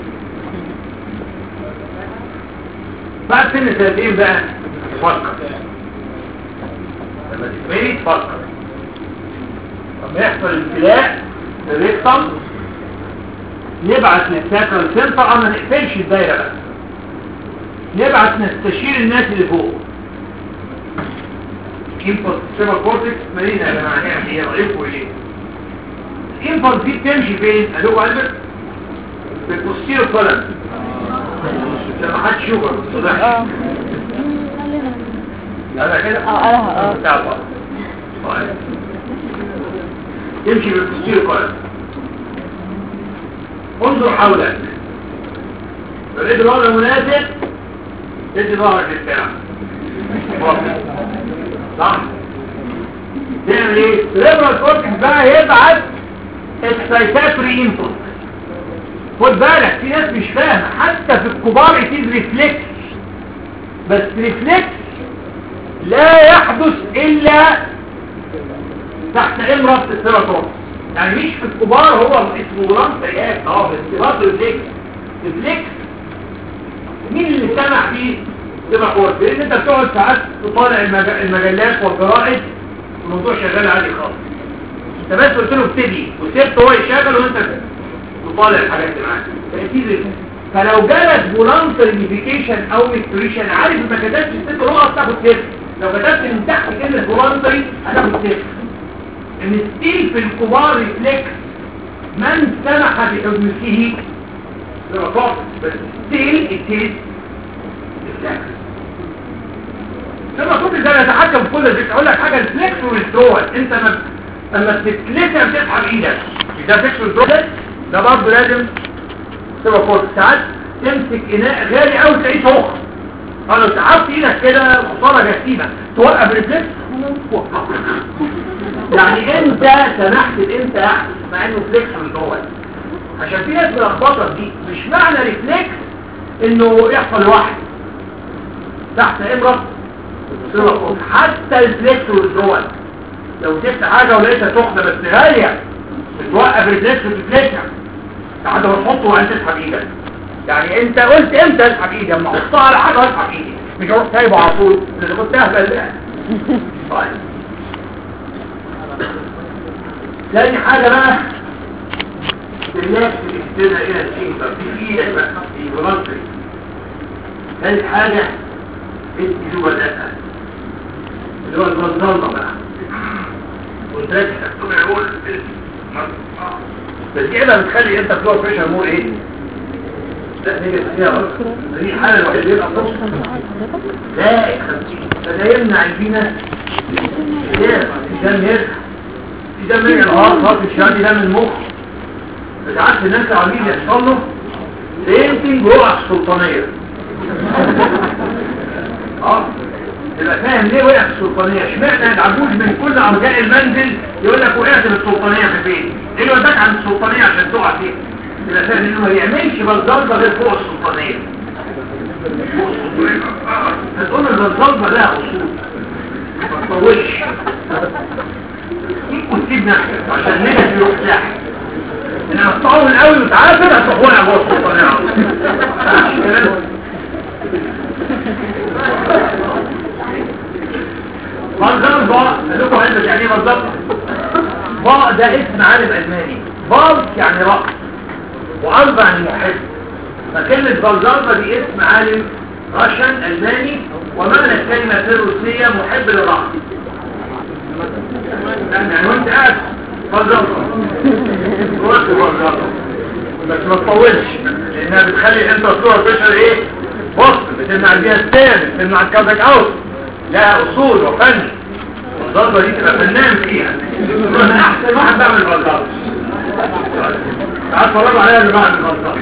بعد سن سنتين بقى تفكر لما تكملي تفكر لما يحصل امتلاء الريكتم نبعت للساكرال سنتر اما نقفلش الدايره بقى نبعت نستشير الناس اللي فوق انفلت سيبر كورتكس مالينا يا جماعه نعمل ايه رايكم ايه الانفلت دي بتمشي فين قالوا قلبك بالبوستيرو كولن لما حد يشوفها اه لا كده اه قالها اه بتاع بعض. طيب. تمشي بالبوستيرو كولن انظر حولك لقيت الوضع مناسب ادي ظهرك للساعة صح تعمل ايه؟ ريبرال كورتكس بقى يبعت اكسايتاتوري انفوت خد بالك في ناس مش فاهمه حتى في الكبار يتيز ريفلكس بس ريفلكس لا يحدث الا تحت امرة السيراتون يعني مش في الكبار هو اسمه جرام سيئات اه بس برضه ريفلكس ريفلكس مين اللي سمع فيه تبقى كورس لان انت بتقعد ساعات تطالع المج... المجلات والجرائد الموضوع شغال عادي خالص انت بس قلت له ابتدي وسبت هو يشتغل وانت تطالع الحاجات اللي معاك فاكيد فلو جالك فولانتري ميديكيشن او ميكتوريشن عارف ما كتبتش ست نقط تاخد صفر لو كتبت من تحت كلمه فولانتري هتاخد صفر ان ستيل في الكبار ريفلكس من سمح بحدوثه دراسات بس ستيل اتيز ريفلكس لما كنت ده يتحكم في كل ذلك اقول لك حاجه الفليكس والسترول انت ما لما بتتلسع بتسحب ايدك ده فليكس والسترول ده برضه لازم تبقى كورس ساعات تمسك اناء غالي قوي تلاقيه سخن فلو سحبت ايدك كده خساره جسيمه توقف ريفلكس يعني انت سمحت انت احدث مع انه فليكس والسترول عشان في ناس ملخبطه دي مش معنى ريفلكس انه يحصل لوحده تحت امرأة حتى الفليكس والدول لو سبت حاجة ولقيتها سخنة بس غالية بتوقف الفليكس وتفليكها لحد ما تحطه وانت تسحب ايدك يعني انت قلت امتى اسحب ايدي اما احطها على حاجة واسحب ايدي مش اروح سايبه على طول اذا كنت اهبل ده طيب تاني حاجة بقى بالناس الاستنى الى السينتر في ايدك بقى في فولنتري ثالث حاجة انت جوه الاسد اللي هو البنظلة بقى والدراك تكتب يقول بس دي بقى بتخلي انت فلور بريشر مور ايه لا دي فيها غلط دي حالة الوحيدة اللي يبقى نص لا 50 فده يمنع الفينا دم يرجع في دم يرجع الهارت هارت الشهادي ده من المخ بتعرف الناس عميل يحصل له بينتج رؤى السلطانية اه تبقى فاهم ليه وقع في السلطانية اشمعنى العجوز من كل ارجاء المنزل يقول لك وقعت في السلطانية في البيت ايه اللي وداك عن السلطانية عشان تقع فيها تبقى فاهم انه ما يعملش بلزلزة غير فوق السلطانية فوق السلطانية هتقول البلزلزة لها اصول ما تطولش وتسيب نفسك عشان نجد يروح ساحل انما تطول قوي وتعافر هتروح واقع جوه السلطانية مصدر باء لكم علم يعني بالظبط باء ده اسم عالم الماني باء يعني رأس وأربع يعني محب فكلمة بلزربة دي اسم عالم راشن ألماني ومعنى الكلمة في الروسية محب للرأس يعني وانت قاعد بلزربة روح بلزربة بس ما تطولش لانها بتخلي انت الصورة تشعر ايه بص بتمنع بيها الثاني بتمنع الكابك اوت لها اصول وفن الضربة دي تبقى فنان فيها انا احسن واحد بعمل الغلطات تعال فرض عليها اللي بعمل الغلطات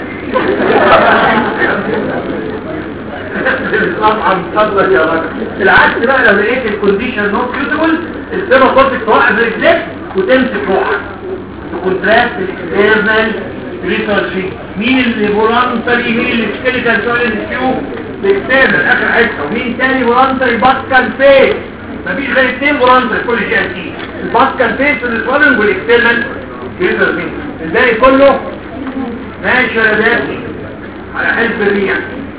طبعا فضلك يا راجل بالعكس بقى لو لقيت الكونديشن نوت سيوتبل السبب قلت توقف رجلك وتمسك روحك تكونتراكت الاكسترنال ريسيرش مين اللي فولانتري مين اللي سكيليتال سؤال الكيو الاكسترنال اخر حته ومين تاني فولانتري باسكال فيس مفيش غير اثنين فولانتري كل شيء اكيد الباسكال فيس والسوالنج والاكسترنال ريسيرش الباقي كله ماشي يا باشا على حزب الريح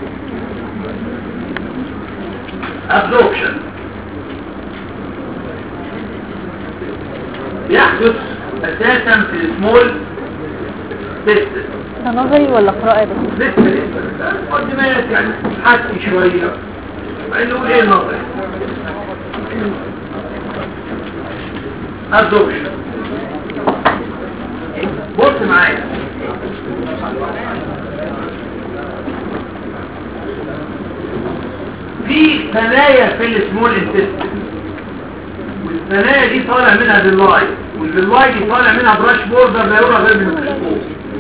absorption يحدث اساسا في السمول سيستم ده نظري ولا قراءة يا دكتور؟ لسه لسه مقدمات يعني حكي شوية بعدين نقول ايه النظر absorption بص معايا في ثنايا في السمول انتستين والثنايا دي طالع منها باللاي والباللاي دي طالع منها براش بوردر لا يرى غير من الميكروسكوب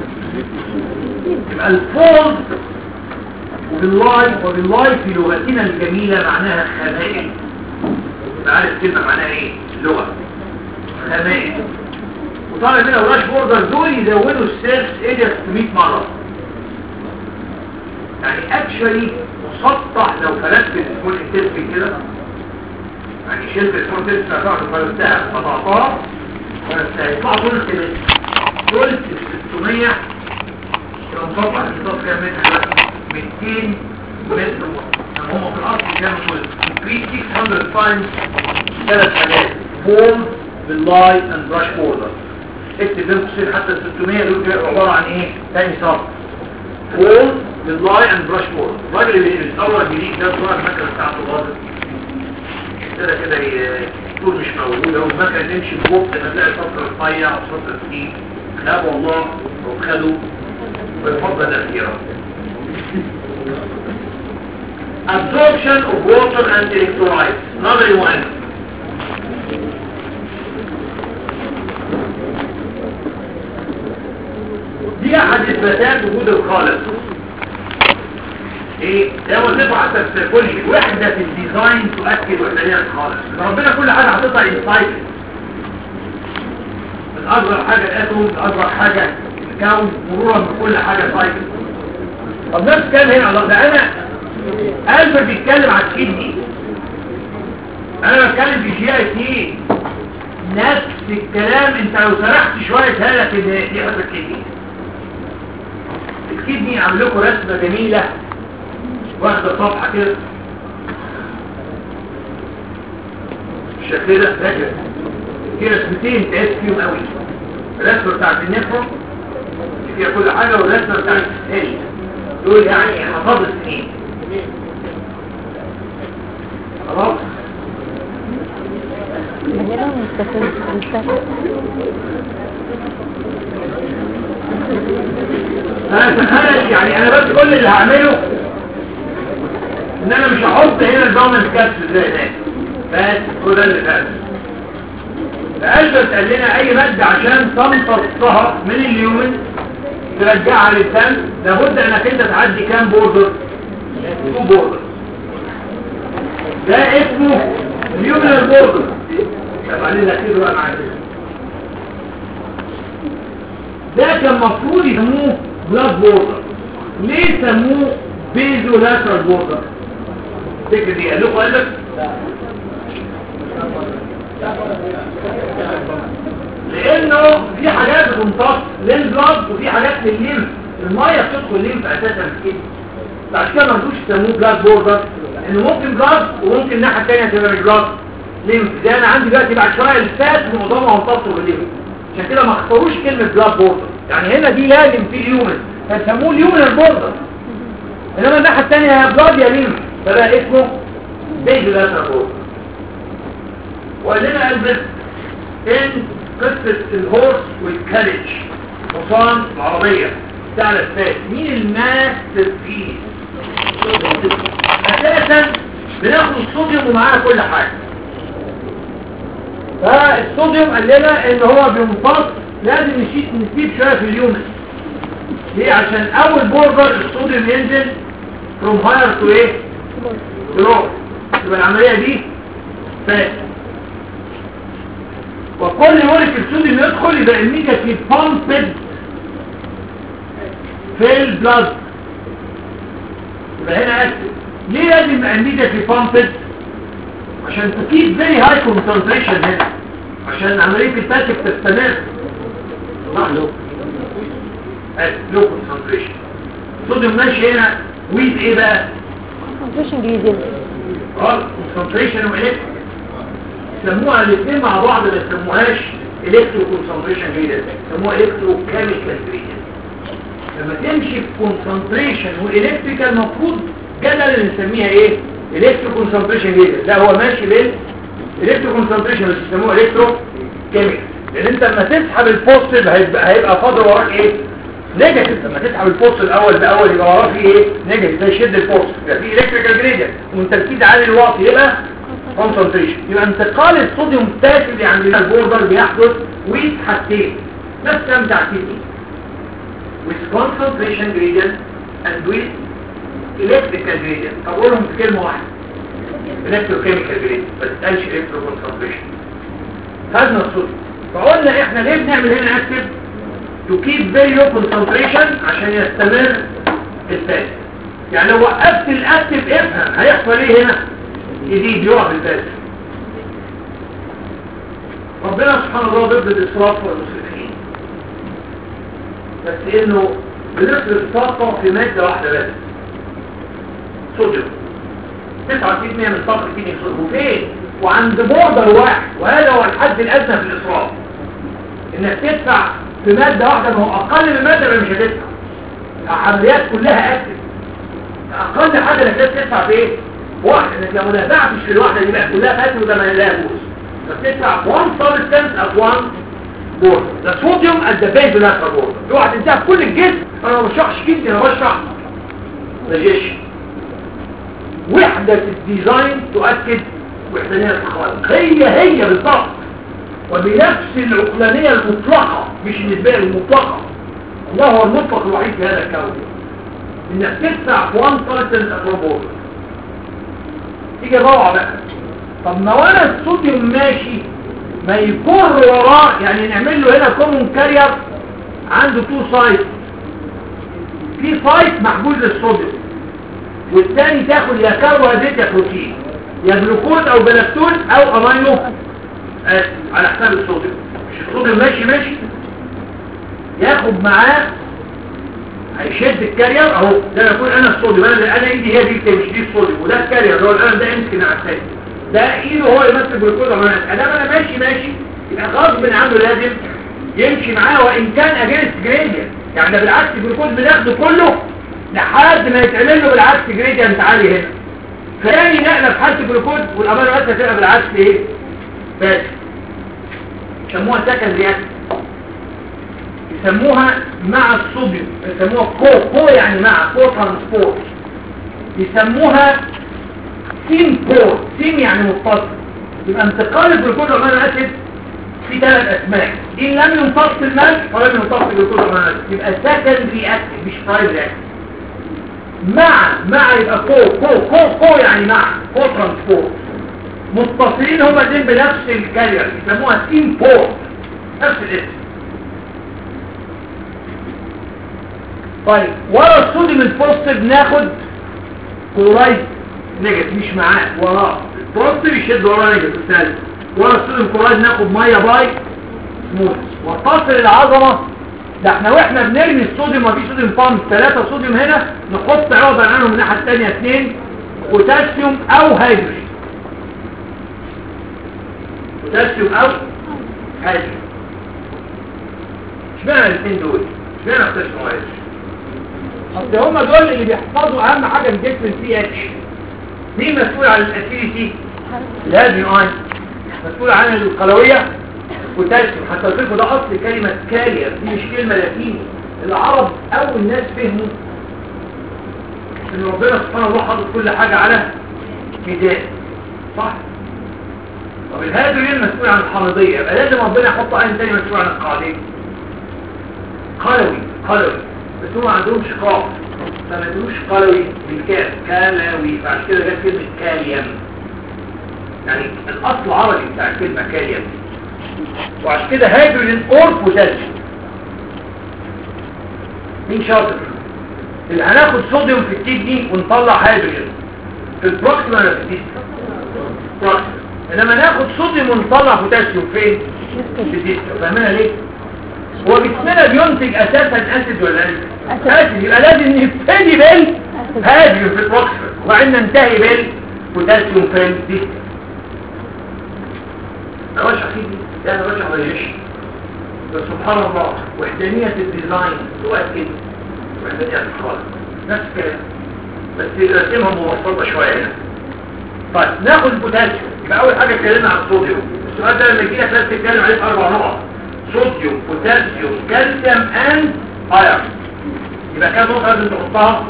يبقى الفولد وباللاي وباللاي في لغتنا الجميلة معناها خمائل عارف كلمة معناها ايه لغة خمائل وطالع منها براش بوردر دول يزودوا السيرس ايديا 600 مرة يعني اكشولي مسطح لو فلت السمول انتستين كده يعني شلت السمول انتستين هتقعد فلتها قطعتها فلتها يطلع دول كده دول 600 يبقى مسطح الانتصاب كام متر دلوقتي 200 متر يعني هم في الاصل كانوا دول 600 تايمز ثلاث حاجات بول باللاي اند براش بوردر اكتب بين قوسين حتى 600 دول بيبقوا عباره عن ايه؟ تاني صف بول باللاي اند براش بورد الراجل اللي بيتصور جديد ده صور المكنه بتاعته باظت كده كده الطول مش موجوده والمكنه تمشي ببطء تلاقي سطر رفيع وسطر تقيل لا والله وخدوا بالفضل الاخيره absorption of water and electrolytes نظري مهم دي احد اثباتات وجود الخالق ايه ده وظيفه حتى في كل وحده في الديزاين تؤكد وحدانيه الخالق ربنا كل حاجه حاططها انسايت من اصغر حاجه الاتوم من اصغر حاجه الكون مرورا بكل حاجه سايكل طب نفس الكلام هنا الله ده انا قلبك بيتكلم على الكدني انا بتكلم في جي اي تي نفس الكلام انت لو سرحت شويه هلك ان دي حاجه الكدني الكدني عامل لكم رسمه جميله واخده صفحه كده بالشكل ده فاكر في رسمتين تقاس فيهم قوي الرسمه بتاعت النفرة اللي فيها كل حاجه والرسمه بتاعت الثاني دول يعني حفاظ السنين خلاص غالبا مستفز مستفز انا تخيل يعني انا بس كل اللي هعمله ان انا مش هحط هنا الدومن كابس زي هناك بس هو ده اللي فات فألبس قال لنا اي مادة عشان تمتصها من اليومن ترجعها للدم لابد انك انت تعدي كام بوردر تو بوردر ده اسمه نيومينال بوردر طب عليه الاخير بقى معاك ده كان المفروض يسموه بلاد بوردر ليه سموه بيزو لاترال بوردر الفكره دي قال له قال لك لانه في حاجات بتمتص للبلاد وفي حاجات للليمف الميه بتدخل الليمف اساسا في كده بعد كده ما رضوش يسموه بلاد بوردر لانه ممكن بلاد وممكن الناحيه الثانيه تبقى مش بلاد ليمف ده انا عندي دلوقتي بعد شويه الفات معظمها ممتص بالليمف عشان كده ما اختاروش كلمه بلاد بوردر يعني هنا دي لازم في اليومن فسموه اليومن بوردر انما الناحيه الثانيه يا بلاد يا ليمف فبقى اسمه بيج لاتر بوردر وقال لنا البس ان قصة الهورس والكاريج حصان العربية بتاع الاسفاس مين الماستر بيس اساسا بناخد الصوديوم ومعانا كل حاجة فالصوديوم قال لنا ان هو بيمتص لازم نشيل نسيب شوية في اليومن ليه عشان اول بورجر الصوديوم ينزل from higher to ايه to low يبقى العملية دي فات وكل مولكيول صوديوم يدخل يبقى immediately pumped في البلاد يبقى هنا اكتب ليه لازم يبقى immediately pumped عشان تكيب very high concentration هنا عشان عملية الفاتك تستمر صح لو لو concentration الصوديوم ماشي هنا ويز ايه بقى concentration جديد اه concentration والكتريك سموها الاثنين مع بعض ما يسموهاش الكترو كونسنتريشن جريدينت سموها الكترو كيميكال جريدينت لما تمشي في كونسنتريشن والالكتريكال المفروض جدلا نسميها ايه الكترو كونسنتريشن جريدينت لا هو ماشي بين الكترو كونسنتريشن بس يسموها الكترو كيميكال لان انت لما تسحب البوزيتيف هيبقى هيبقى فاضل وراك ايه نيجاتيف لما تسحب البوست الاول باول يبقى وراه فيه ايه نيجاتيف ده يشد البوست يبقى فيه الكتريكال جريدينت والتركيز عالي الواطي يبقى كونسنتريشن يبقى انتقال الصوديوم التاكل اللي عند البوردر بيحدث ويز حاجتين نفس كام تعكيدي with concentration gradient and with electrical gradient اقولهم في كلمة واحدة electrochemical gradient بس تقالش electroconcentration خدنا الصوديوم فقلنا احنا ليه بنعمل هنا اكتب to keep very low concentration عشان يستمر الفات يعني لو وقفت الاكتف افهم هيحصل ايه هنا يزيد يقع في الفات ربنا سبحانه وتعالى ضد الاسراف والمسرفين بس انه بنصرف طاقة في مادة واحدة بس صوديوم 99% من الطاقة فين يصرفوا فين وعند بوردر واحد وهذا هو الحد الادنى في الاسراف انك تدفع في مادة واحدة ما هو اقل من مادة مش هتدفع العمليات كلها اكتف اقل حاجة انك تدفع في ايه واحد انك لو ما دفعتش في الواحدة دي بقى كلها فاتن وده ما لا يجوز فبتدفع 1 سبستانس at 1 بورد ده صوديوم at the base of that بورد اوعى تنساها في كل الجسم انا ما بشرحش كده انا بشرح نجيش وحدة الديزاين تؤكد وحدانية الخالق هي هي بالضبط وبنفس العقلانية المطلقة مش النسبية المطلقة الله هو المطلق الوحيد في هذا الكون انك تدفع في 1 سبستانس at 1 بورد تيجي روعة بقى طب ما وانا الصوديوم ماشي ما يكر وراه يعني نعمل له هنا كومون كارير عنده تو سايت في سايت محجوز للصوديوم والتاني تاخد يا كربوهيدرات يا بروتين يا جلوكوز او بلاكتوز او امينو آسف على حساب الصوديوم مش الصوديوم ماشي ماشي ياخد معاه هيشد الكارير اهو ده يكون انا الصوديوم انا انا ايدي هي دي مش دي الصوديوم وده الكارير اللي هو القلم ده يمسك على الثاني ده ايده هو يمثل جلوكوز امينات ادام انا ماشي ماشي يبقى غصب عنه لازم يمشي معاه وان كان اجينست جريدينت يعني ده بالعكس الجلوكوز بناخده كله لحد ما يتعمل له بالعكس جريدينت عالي هنا ثاني نقله في حاله الجلوكوز والامينات هتبقى بالعكس ايه بس يسموها سكند رياكشن يسموها مع الصوديوم يسموها كو كو يعني مع كو ترانسبورت يسموها سيم بور سيم يعني متصل يبقى انتقال الجلوكوز امينو اسيد في ثلاث اسماء ان لم يمتص الملح ولم يمتص الجلوكوز امينو اسيد يبقى سكندري اكتف مش برايمري اكتف مع مع يبقى كو كو كو كو يعني مع كو ترانسبورت متصلين هما الاثنين بنفس الكارير يسموها تيم بورت نفس الاسم طيب ورا الصوديوم البوزيتيف ناخد كلورايد نيجاتيف مش معاه وراه البوزيتيف يشد وراه نيجاتيف الثالث ورا الصوديوم كلورايد ناخد ميه باي سموث وتصل العظمه ده احنا واحنا بنرمي الصوديوم وفي صوديوم بامب ثلاثة صوديوم هنا نحط عوضا عنهم من الناحيه الثانيه اثنين بوتاسيوم او هيدروجين بوتاسيوم او هيدروجين اشمعنى الاثنين دول اشمعنى بوتاسيوم وهيدروجين اصل هما دول اللي بيحفظوا اهم حاجه في جسم البي اتش مين مسؤول عن الاسيديتي الهاديو اين مسؤول عن القلويه بوتاسيوم حتى قلت لكم ده اصل كلمه كارير دي مش كلمه لاتيني العرب اول ناس فهموا ان ربنا سبحانه وتعالى حاطط كل حاجه على ميزان صح طب الهاديوين مسؤول عن الحامضيه يبقى لازم ربنا يحط عين تاني مسؤول عن القاعديه قلوي قلوي بس هم ما عندهمش قاف فما يقولوش قلوي بالكاف كالوي فعشان كده جت كلمه كاليم يعني الاصل عربي بتاع الكلمه كاليم وعشان كده هيدروجين اور بوتاسيوم مين شاطر اللي هناخد صوديوم في الكدني ونطلع هيدروجين في البروكسيما ولا في الديستا بروكسيما انما ناخد صوديوم ونطلع بوتاسيوم فين في الديستا فاهمينها ليه هو جسمنا بينتج اساسا اسيد ولا اسيد اسيد يبقى لازم نبتدي بالهيدروجين في البروكسيما وبعدين ننتهي بالبوتاسيوم في الديستا ده رشح فيه ده انا رشح ولا بس سبحان الله وحدانية الديزاين تؤكد وحدانية الخالق نفس الكلام بس رسمها مبسطة شوية هنا طيب ناخد البوتاسيوم يبقى أول حاجة اتكلمنا عن الصوديوم السؤال ده لما يجي لك لازم تتكلم عليه في أربع نقط صوديوم بوتاسيوم كالسيوم أند ايرون يبقى كام نقطة لازم تحطها؟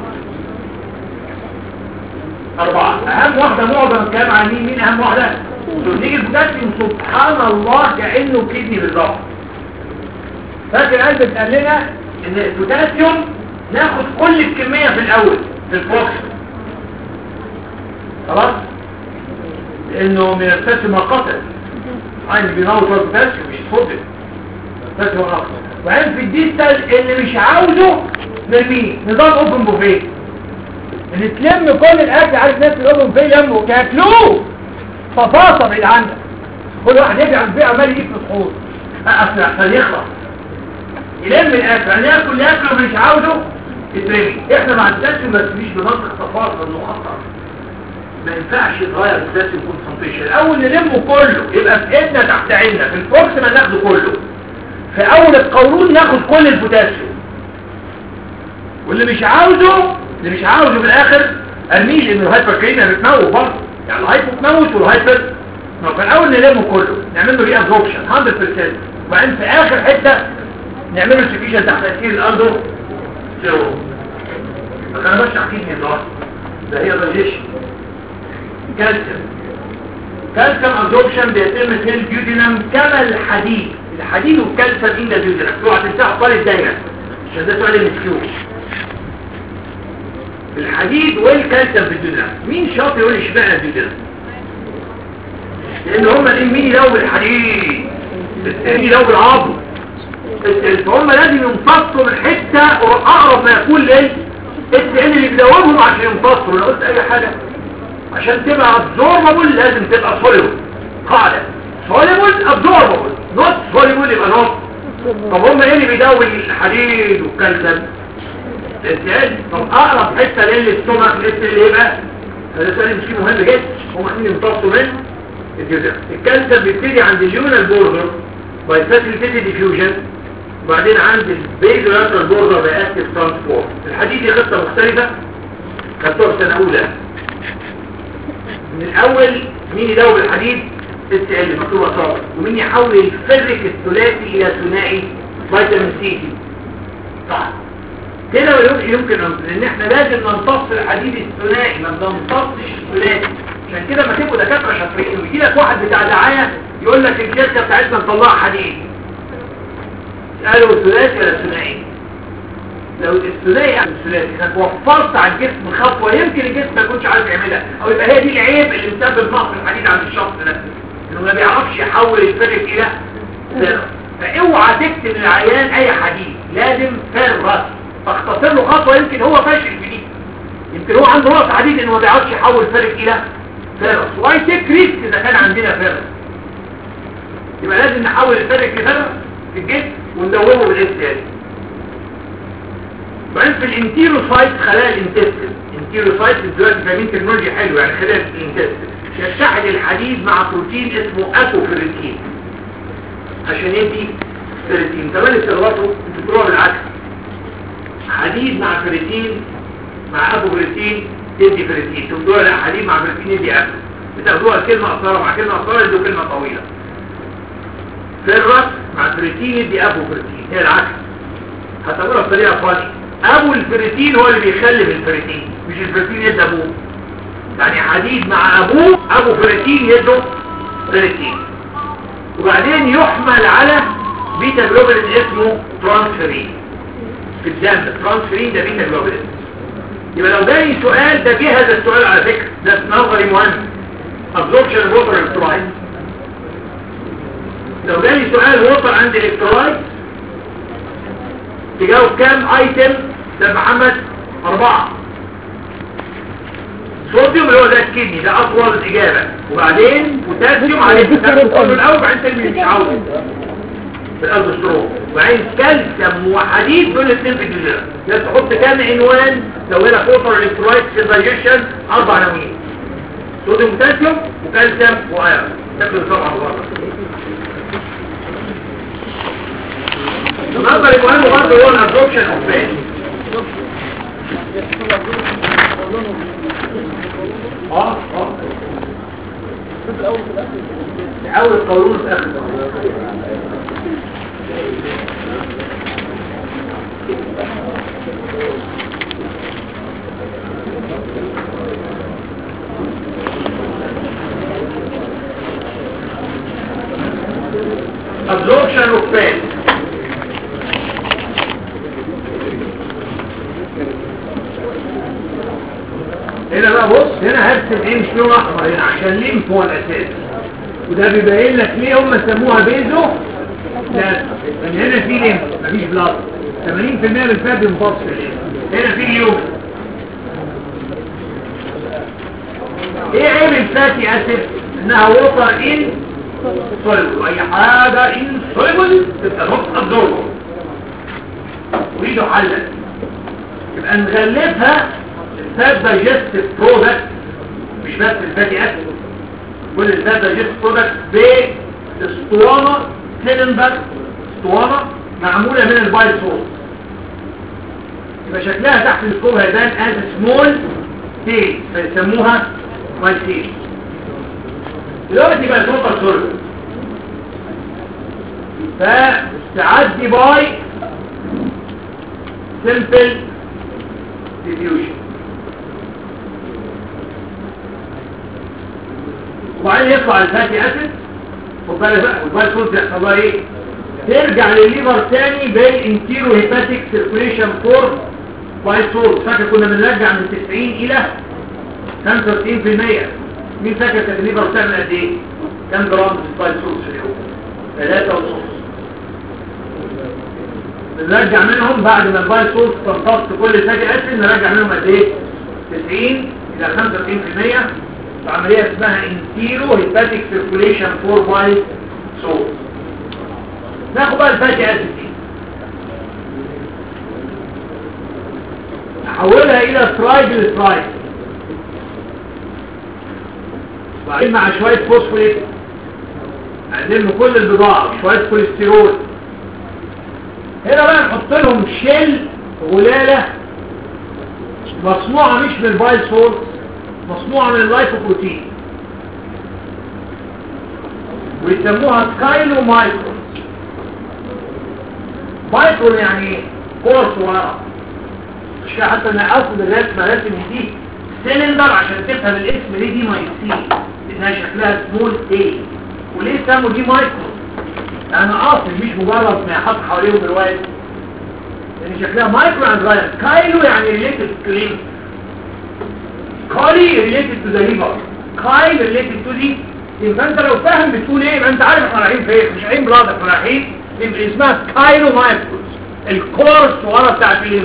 أربعة أهم واحدة معظم الكلام عن مين مين أهم واحدة؟ نيجي البوتاسيوم سبحان الله كأنه كدني بالظبط فاكر قلب اتقال لنا ان البوتاسيوم ناخد كل الكمية في الاول في الفوكس خلاص لانه من البوتاسيوم قتل عين بينوط البوتاسيوم مش صدق البوتاسيوم اكتر وعين في الديستال اللي مش عاوزه نرميه نظام اوبن بوفيه ان تلم كل الاكل عارف ناس الاوبن بوفيه يلموا تاكلوه ففاصة بعيد عنك كل واحد يجعل البيع عمال يجيب في الحوض اصل عشان يخلص يلم الاكل يعني ياكل ياكل مش عاوزه يترمي احنا ما عندناش ما تجيش بمنطق تفاصيل انه خطر ما ينفعش يتغير البوتاسيوم كونسنتريشن الاول نلمه كله يبقى في ايدنا تحت عيننا في البوكس ما ناخده كله في اول القولون ناخد كل البوتاسيوم واللي مش عاوزه اللي مش عاوزه في الاخر ارميه لان الهايبر كريميا بتموت برضه يعني الهايبر تموت والهايبر في الاول نلمه كله نعمل له ري ابزوربشن 100% وبعدين في اخر حته نعمله سكيشن تحت تأثير الأندو سيرو بس أنا بشرح كيدني الظهر ده هي رجيش كالسيوم كالسيوم أبزوربشن بيتم في البيودينم كما الحديد الحديد والكالسيوم عند البيودينم اوعى تنساها طالب دايما عشان ده سؤال المسكيو الحديد والكالسيوم في البيودينم مين شاطر يقول اشمعنى البيودينم لان هما الاثنين مين يلو بالحديد الثاني يلو بالعظم فهم لازم ينفصلوا من حتة اقرب ما يكون ليه التقل اللي بيدورهم عشان ينفصلوا لو قلت اي حاجة عشان تبقى absorbable لازم تبقى soluble قاعدة soluble absorbable not soluble يبقى not طب هم ايه اللي بيدور الحديد والكالسيوم التقل طب اقرب حتة للاستومك الاسم اللي يبقى هذا سؤال مش مهم جدا هم احنا ينفصلوا من الجزء الكالسيوم بيبتدي عند اليونال بوردر باي فاسيليتيد ديفيوجن وبعدين عند البيز لاترال بوردر باكتيف ترانسبورت الحديد دي خطه مختلفه خدتوها في سنه اولى من الاول مين يدوب الحديد اس ال مكتوبه صابر ومين يحول الفرك الثلاثي الى ثنائي فيتامين سي صح كده يمكن ان احنا لازم نمتص الحديد الثنائي ما بنمتصش الثلاثي عشان كده ما تبقوا دكاتره شاطرين ويجي لك واحد بتاع دعايه يقول لك الشركه بتاعتنا نطلعها حديد قالوا ثلاثي ولا ثنائي لو الثلاثي او الثلاثي انك وفرت على الجسم خطوه يمكن الجسم ما يكونش عارف يعملها او يبقى هي دي العيب اللي مسبب نقص الحديد عند الشخص ده انه ما بيعرفش يحول الفرق الى فرق فاوعى تكتب للعيان اي حديد لازم فرق فاختصر له خطوه يمكن هو فاشل في دي يمكن هو عنده نقص حديد انه ما بيعرفش يحول فرق الى فرق واي تيك ريسك اذا كان عندنا فرق يبقى لازم نحول الفرق لفرق في الجسم وندوبه بالاستياد بعدين في الانتيروسايت خلايا الانتستين انتيروسايت دلوقتي فاهمين تكنولوجيا حلوه يعني خلايا الانتستين ششحت الحديد مع بروتين اسمه اكوفيريتين عشان يدي فيريتين كمان استغربوا بتروح بالعكس حديد مع فيريتين مع اكوفيريتين تدي فيريتين تبدوها لا حديد مع فيريتين يدي اكو بتاخدوها كلمه قصيره مع كلمه قصيره يدوا كلمه طويله فيرس مع فيريتين يدي اكوفيريتين هي العكس هتقولها بطريقه فاني ابو الفريتين هو اللي بيخلف الفريتين مش الفريتين يد ابوه يعني حديد مع ابوه ابو فريتين يده فريتين وبعدين يحمل على بيتا جلوبولين اسمه ترانسفيرين في الدم الترانسفيرين ده بيتا جلوبولين يبقى لو جاي سؤال ده جه هذا السؤال على فكره ده نظري مهم absorption water electrolyte لو جاي سؤال ووتر عند electrolyte تجاوب كام ايتم ده محمد اربعة صوديوم اللي هو ده الكدني ده اطول الاجابة وبعدين بوتاسيوم عليه بوتاسيوم الاول وبعدين ترمي مش عاوز في القلب ستروك وبعدين كالسيوم وحديد دول الاثنين في الجزيرة لازم تحط كام عنوان لو هنا فوتر الكترولايت في دايجيشن اربع عناوين صوديوم بوتاسيوم وكالسيوم وايرون تاكل طبعا بره النظر المهم برضه هو الابزوربشن اوف فات اه اه الاول القولون في اخر absorption of fat هنا بقى بص هنا هرسم ايه مش لون احمر هنا عشان ليمف هو الاساس وده بيبين لك ليه هم سموها بيزو لا لان هنا في ليمف مفيش بلاط 80% من الفات بينفصل في الليمف هنا في ليوم ايه عيب الفاتي اسف انها ووتر ان سولبل اي حاجه ان سولبل تبقى نص ابزوربل ويده حلا يبقى نغلفها الفات دايجستيف برودكت مش بس الفاتي اسيد كل الفات دايجستيف برودكت باسطوانه سيلندر اسطوانه معموله من البايل سورس يبقى شكلها تحت الكوب هيبان از سمول تيل فيسموها بايل تيل دلوقتي بقى سوبر سورس فتعدي باي سمبل ديفيوجن وبعدين يطلع الفاتي اسيد والبال كنت يحصل لها ايه ترجع للليفر تاني بالانتيرو هيباتيك سيركوليشن فور باي سورس فاكر كنا بنرجع من 90 الى 95% مين فاكر كانت الليفر بتعمل قد ايه كام جرام باي سورس في اليوم ثلاثة ونص بنرجع منهم بعد ما الباي سورس تمتص كل فاتي اسيد نرجع منهم قد ايه 90 الى 95% عملية اسمها انتيرو هيباتيك سيركوليشن فور باي سورس ناخد بقى الفاتي اسيد دي نحولها الى ترايبل ترايب وبعدين مع شوية فوسفوريت نقدم كل البضاعة وشوية كوليسترول هنا بقى نحط لهم شيل غلالة مصنوعة مش من البايل سورس مصنوعة من اللايفوبروتين ويسموها كايلو مايكرو مايكرو يعني ايه؟ كورة صغيرة مش كده حتى انا اصل الرسمة رسم دي سيلندر عشان تفهم الاسم ليه دي مايسين لانها شكلها سمول ايه وليه سموا دي مايكرو لان اصل مش مجرد ما يحط حواليهم الواد يعني شكلها مايكرو اند صغير كايلو يعني ريليتد تو ليم كالي ريليتد تو ذا ليفر كايل ريليتد تو دي يبقى انت لو فاهم بتقول ايه يبقى انت عارف احنا رايحين فين مش رايحين بلاد احنا رايحين يبقى اسمها كايلو مايكروس الكور الصغيره بتاعت الليفر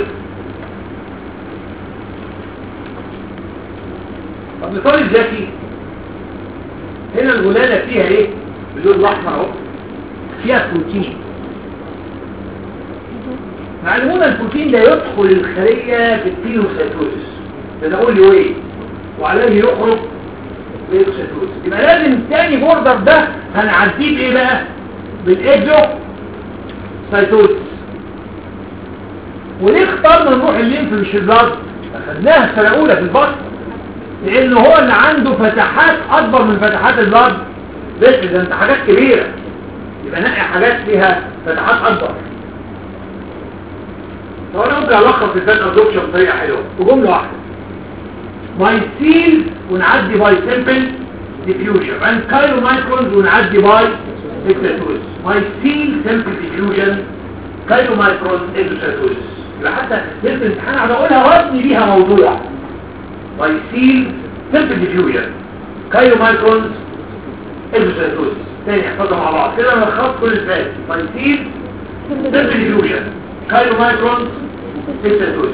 طب مثال الذكي هنا الغلالة فيها ايه باللون الاحمر اهو فيها بروتين معلومون البروتين ده يدخل الخلية في التيروسيتوزس ده نقول له ايه وعليه يخرج بالاكسيتوزس يبقى لازم تاني بوردر ده هنعديه بايه بقى بالاكزو سيتوزس وليه اخترنا نروح الليمف مش البلد اخدناها السنه الاولى في البطن لان هو اللي عنده فتحات اكبر من فتحات البلد بس ده انت حاجات كبيره يبقى نقي حاجات فيها فتحات اكبر طب انا ممكن الخص الفات ابزوربشن بطريقه حلوه بجمله واحده مايسيل ونعدي باي سيمبل ديفيوجن عن كايلو مايكرونز ونعدي باي اكتاتوز مايسيل سيمبل ديفيوجن كايلو مايكرونز اكتاتوز يبقى حتى لسه الامتحان عم اقولها وابني بيها موضوع مايسيل سيمبل ديفيوجن كايلو مايكرونز اكتاتوز تاني احفظها مع بعض كده نلخص كل الفات مايسيل سيمبل ديفيوجن كايلو مايكرونز اكتاتوز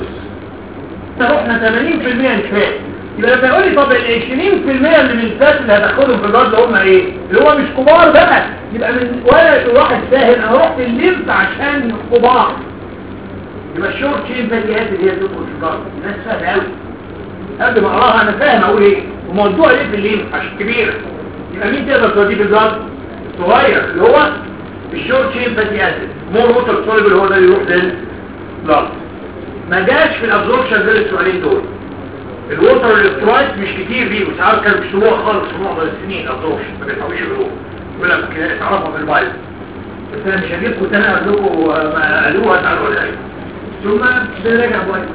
رحنا 80% نفاق يبقى لما يقول لي طب ال 20% اللي من الفات اللي هتاخدهم في الارض هم ايه اللي هو مش كبار بقى يبقى من ولا واحد فاهم انا رحت الليمف عشان كبار يبقى الشورت تشين فاتي اسيد هي تدخل في الارض الناس سهله قوي قبل ما اقراها انا فاهم اقول ايه وموضوع ايه في الليمف عشان كبيره يبقى مين تقدر توديه في الارض الصغير اللي هو الشورت تشين فاتي اسيد مور ووتر سوليبل هو ده اللي يروح للبلاد ما جاش في الابزوربشن غير السؤالين دول الووتر الالكترولايت مش كتير بيه وساعات كانوا بيشتروها خالص في معظم السنين الابزوربشن ما بيدفعوش يقولوها يقول لك اتعرفها في البايل بس انا مش هجيبكم تاني اقول لكم ما قالوها تعالوا ولا ايه ثم بنراجع بايل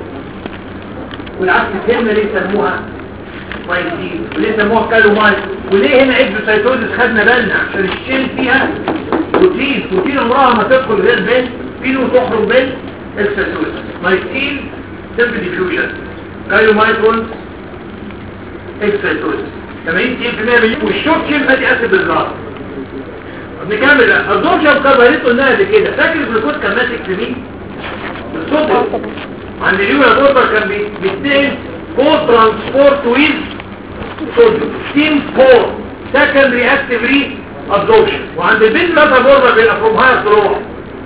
والعكس الكلمه ليه سموها مايسين وليه سموها كالو مايس وليه هنا اكزوسايتوزس خدنا بالنا عشان الشيل فيها بروتين بروتين عمرها ما تدخل غير بين فينو تخرج بين اكسسوس مايسين سيمبل ديفيوجن كايو مايكرون اكسسوس 80% مليون والشوك كيف فاتي اسيد بالظبط نكمل بقى الدوشة كربونات قلناها قبل كده فاكر الجلوكوز كان ماسك في مين؟ الصوديوم عند اليوريا دوتر كان بيتنقل كو ترانسبورت ويز صوديوم ستيم فور سكند رياكتيف ري ابزوربشن وعند البنت مثلا بوربر بيبقى فروم هاير تروح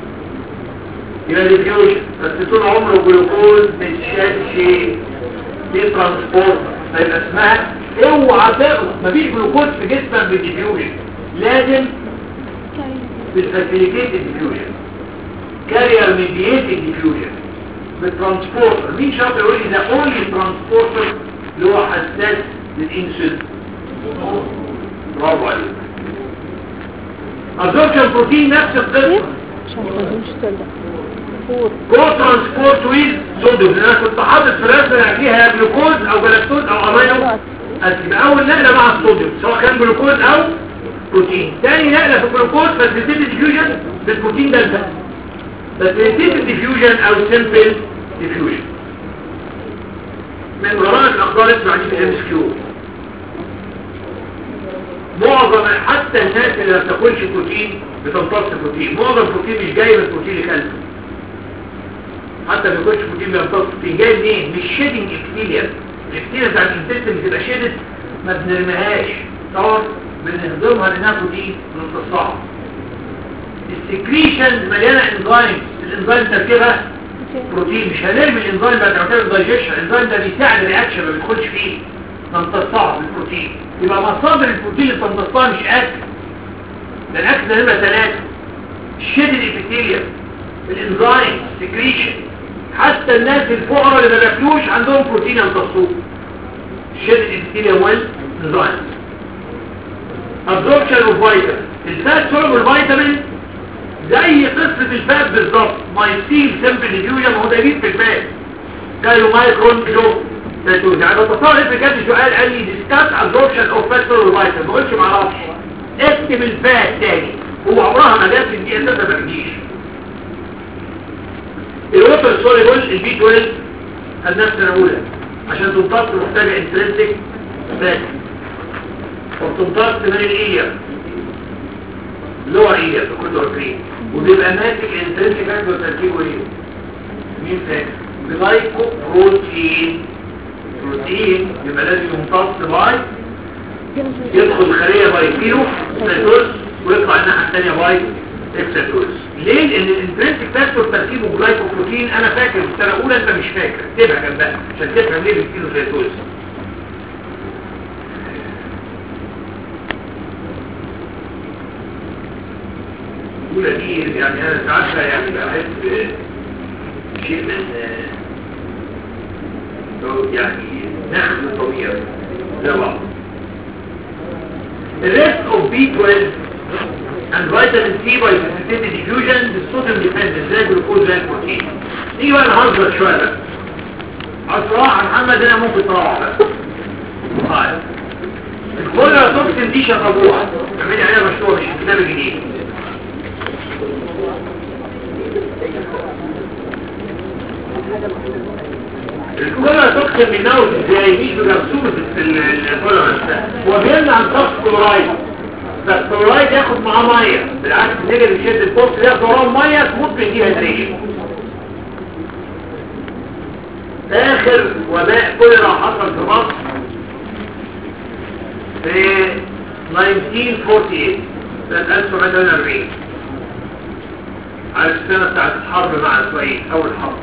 يبقى ديفيوجن بس طول عمره جلوكوز متشالش ليه ترانسبورت فيبقى اسمها اوعى تقرا مفيش جلوكوز في جسمك بالديفيوجن لازم بالفاسيليتيت ديفيوجن كارير ميدييت ديفيوجن بالترانسبورتر مين شاطر يقول لي ده اونلي ترانسبورتر اللي هو حساس للانسولين برافو عليك ابزوربشن بروتين نفس القصه عشان ما تدوش تلقى فور كو ترانسبورت ويز صوديوم لان انا كنت حاطط في الرسمه فيها جلوكوز او جلاكتوز او امينو اسيد اول نقله مع الصوديوم سواء كان جلوكوز او بروتين ثاني نقله في الجلوكوز فاسيليتيد ديفيوجن بالبروتين ده الفات فاسيليتيد ديفيوجن او سمبل ديفيوجن من وراء الاخبار اسمع دي في ام اس كيو معظم حتى الناس اللي ما بتاكلش بروتين بتمتص بروتين معظم البروتين مش جاي من البروتين اللي كلته حتى ما بياكلش بروتين بيمتص بروتين جاي منين مش شيدنج اكتيليا الاكتيليا بتاعت الانتستين بتبقى شيدت ما بنرميهاش طبعا بنهضمها لانها بروتين بنمتصها السكريشن مليانه انزيم الانزيم تركيبها بروتين مش هنرمي الانزيم بعد ما تعمل دايجيشن الانزيم ده بيساعد الرياكشن ما بيدخلش فيه نمتصها بالبروتين يبقى مصادر البروتين اللي بتمتصها مش اكل ده الاكل ده نمره ثلاثه الشد الابيثيليوم الانزيم سكريشن حتى الناس الفقراء اللي ما بياكلوش عندهم بروتين يمتصوه الشد الابيثيليوم والانزيم ابزوربشن اوف فيتامين الفات سولب الفيتامين زي قصة الفات بالظبط مايسيل سمبل ديفيوجن هو دليل في الفات كايلو مايكرون كيلو تاتوز يعني بتصور ايه بجد سؤال قال لي ديسكاس ابزوربشن اوف فات سولب الفيتامين ما قلتش معرفش اكتب الفات تاني هو عمرها ما جت في دي اساسا ما بتجيش الووتر سوليبل البي 12 خدناها في السنه الاولى عشان تمتص محتاجه انترنسك فات وبتمتص من الايليا لور ايليا في كل اورجين وبيبقى ماسك الانترنسك فاكتور تركيبه ايه؟ مين فاكر؟ جلايكو بروتين بروتين يبقى لازم يمتص باي يدخل الخلية باي كيلو سيتوز ويطلع الناحية الثانية باي اكسيتوز ليه؟ لأن الانترنسك فاكتور تركيبه جلايكوبروتين أنا فاكر في السنة الأولى أنت مش فاكر اكتبها جنبها عشان تفهم ليه بالكيلو سيتوز الأولى دي يعني أنا ساعات يعني بحس شيء من يعني ناخذ الطبيعة ده بعض The rest of B12 and vitamin C by facilitated diffusion is sodium dependent زي الجلوكوز زي البروتين نيجي بقى نهزر شوية بقى الصراحة محمد هنا ممكن تروح بقى طيب الكولر توكسين دي شطبوها اعملي عليها مشروع مش الكتاب الجديد الكولر توكسين بينوت ازاي مش بجرسومة الكولر نفسها هو بيمنع امتصاص كلورايد بس الكلورايد ياخد معاه ميه بالعكس النجا اللي بيشد البوكس ده وراه ميه تموت من دي هيدريشن اخر وباء كوليرا حصل في مصر في 1948 سنة 1948 على السنة بتاعت الحرب مع اسرائيل اول حرب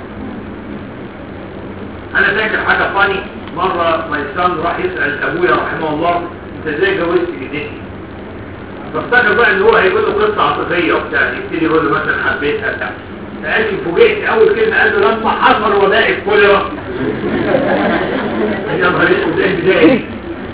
انا فاكر حاجة فاني مرة مايسان راح يسأل ابويا رحمه الله انت ازاي جوزت جدتي فافتكر بقى ان هو هيقول له قصة عاطفية وبتاع يبتدي يقول له مثلا حبيتها بتاع فقال لي فوجئت اول كلمة قال له لما حصل وباء الكوليرا يا نهار اسود ايه بداية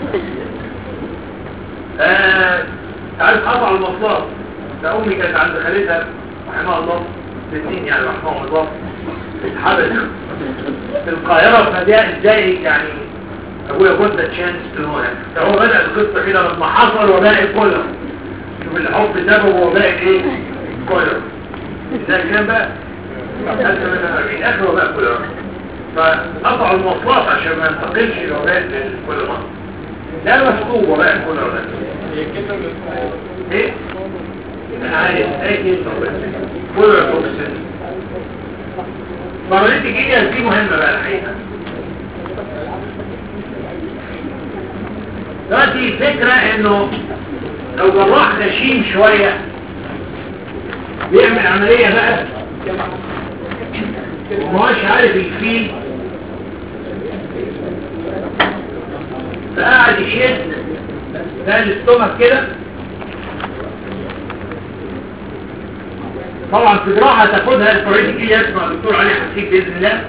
آه تعرف قطع المواصلات ده امي كانت عند خالتها رحمها الله الاثنين يعني رحمهم الله اتحبس في القاهرة فده ازاي يعني ابويا كنت تشانس تنوها فهو بدأ القصة كده لما حصل وباء الكولر شوف الحب سبب وباء ايه الكولر ده كان بقى في اخر وباء الكولر فقطعوا المواصلات عشان ما ينتقلش الوباء للكولر ده مكتوب وباء الكولر ده ايه انا عايز ايه كده كولر توكسين مرضية الجينيا دي مهمة بقى الحقيقة دلوقتي فكرة انه لو جراح غشيم شوية بيعمل عملية بقى وماش عارف يفيد فقاعد يشد ده الاستومك كده طبعا في جراحة تاخدها الفوريديكي يسمع الدكتور علي حسيب بإذن الله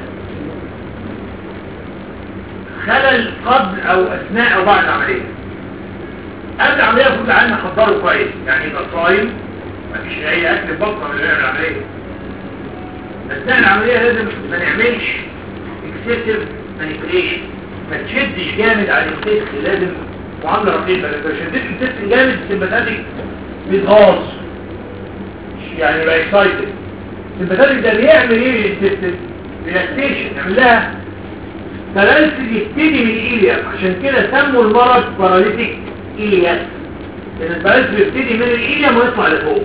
خلل قبل او اثناء او بعد العملية قبل العملية كل عام نحضره كويس يعني يبقى صايم مفيش اي اكل بطنه من غير العملية اثناء العملية لازم ما نعملش اكسسيف مانيبيليشن ما تشدش جامد على الانتست لازم معاملة رقيقة لو شديت الانتست جامد السمباتاتيك بيتغاظ يعني يبقى اكسايتد السمباتاتيك ده بيعمل ايه للانتست ريلاكسيشن يعمل لها فلانسل يبتدي من الايليا عشان كده سموا المرض باراليتيك ايليا لان البلانس بيبتدي من الايليا ويطلع لفوق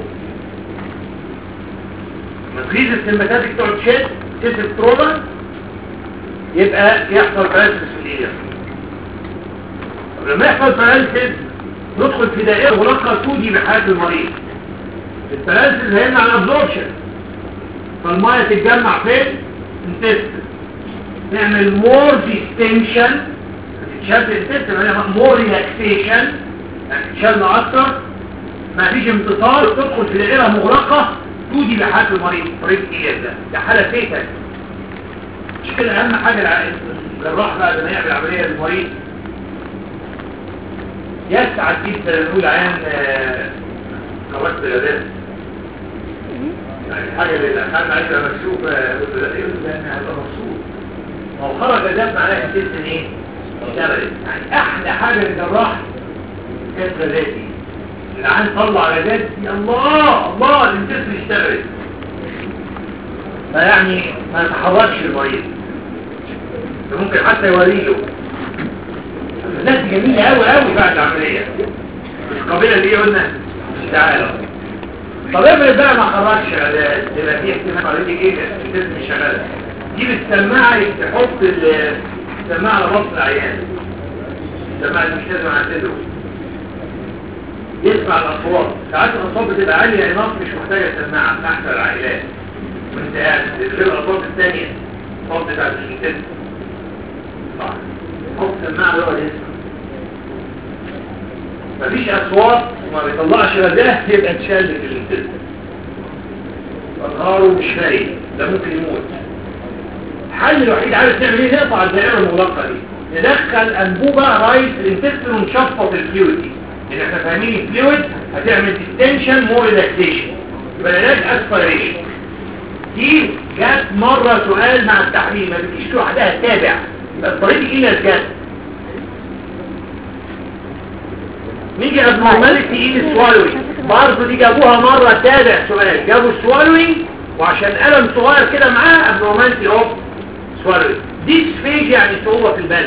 لما تغيظ السمباتاتيك تقعد تشد تسد تروما يبقى يحصل بلانسل في الايليا طب لما يحصل بلانسل ندخل في دائره مغلقه تودي بحياه المريض البلانسل هيمنع الابزوربشن فالميه تتجمع فين؟ انتست نعمل مور ديستنشن تتشد السيستم هنا مور ريلاكسيشن يعني تشلنا اكتر ما فيش امتصار تدخل في دائره مغلقه تودي لحالة المريض مريض ايه ده ده حاله فيتال مش كده اهم حاجه العائد الجراح بعد ما يعمل عمليه للمريض يسعد جدا نقول عين قوات بلادات يعني حاجه اللي الاخوان عايزه مكشوفه لان هيبقى مبسوط ما هو خرج ده معناه السيستم ايه اشتغلت يعني احلى حاجه للجراح كانت ذاتي العين طلع رجات الله الله الانتست اشتغلت فيعني ما يتحركش المريض ده ممكن حتى يوريه الناس جميلة قوي قوي بعد العملية القبيلة دي قلنا تعالى طب افرض بقى ما خرجش علاج يبقى في احتمال عليك ايه السيستم مش شغاله جيب السماعه تحط السماعه على بطن العيان السماعه اللي مش لازم اعتذره يسمع الاصوات ساعات الاصوات بتبقى عاليه اناف مش محتاجه سماعه تحت العائلات وانت قاعد غير الاصوات الثانيه الصوت بتاع السيستم صح حط سماعه يقعد يسمع مفيش اصوات وما بيطلعش رزاه يبقى اتشل في الانتزم فنهاره مش فايد ده ممكن يموت الحل الوحيد عارف تعمل ايه نقطع الدائره المغلقه دي ندخل انبوبه رايت الانتستين ونشفط الفلويد دي لان احنا فاهمين الفلويد هتعمل ديستنشن مور ريلاكسيشن يبقى العلاج اسبيريشن دي جت مره سؤال مع التحليل ما بتجيش لوحدها تتابع يبقى الطريق ايه جت نيجي abnormality in swallowing برضه دي جابوها مرة تابع سؤال جابوا swallowing وعشان قلم صغير كده معاه abnormality of swallowing dysphagia يعني صعوبة في البلد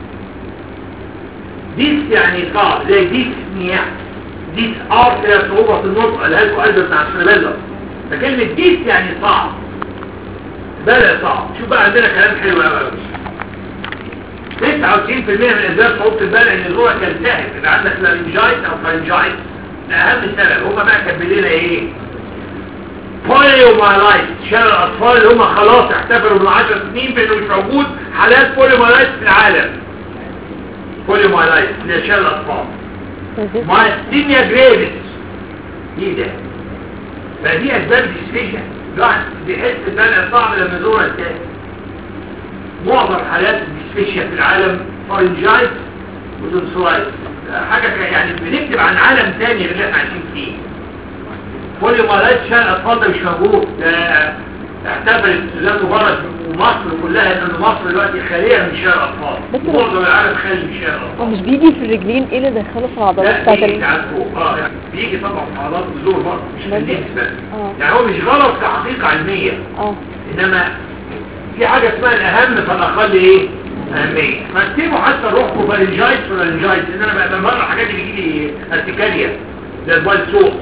ديس يعني صعب زي ديس نياح ديس ار كده صعوبة في النطق قالها لكم قلب بتاع السنبلة فكلمة ديس يعني صعب بلد صعب شوف بقى عندنا كلام حلو قوي 99% من اسباب صعوبة البلع ان الروح تلتهب يبقى عندك لارنجايت او فرنجايت اهم سبب هما بقى كاتبين لنا ايه بوليومالايت شال الاطفال اللي هم خلاص احتفلوا من 10 سنين بانه مش موجود حالات بوليومالايت في العالم بوليومالايت اللي شال الاطفال مايستينيا جريفيس ايه ده فدي اسباب ديسفيشن الواحد بيحس البلع صعب لما يزور التاني معظم حالات الديسفيشيا في العالم فارنجايت ودونسولايت حاجة يعني بنكتب عن عالم تاني غير اللي احنا عايشين فيه بوليومالايت شان الاطفال ده مش موجود ده اعتبرت سوزان مبارك ومصر كلها ان مصر دلوقتي خاليه من شان الاطفال بس هو- معظم العالم خالي من شان الاطفال هو مش بيجي في الرجلين ايه اللي دخله في العضلات لا بتاعت بيجي ال... ساعات فوق اه يعني بيجي طبعا في عضلات الزور برضه مش في برضه؟ النفس بس اه يعني هو مش غلط كحقيقة علمية اه انما في حاجة اسمها الاهم فالاقل ايه اهمية فاكتبوا حتى روحكم فالنجايتس والانجايتس ان انا بقى بمرة الحاجات اللي بيجي لي ارتكاليا زي البايل سوق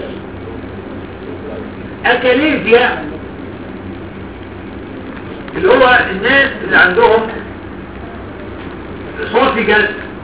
اكاليزيا اللي هو الناس اللي عندهم صوتي جلد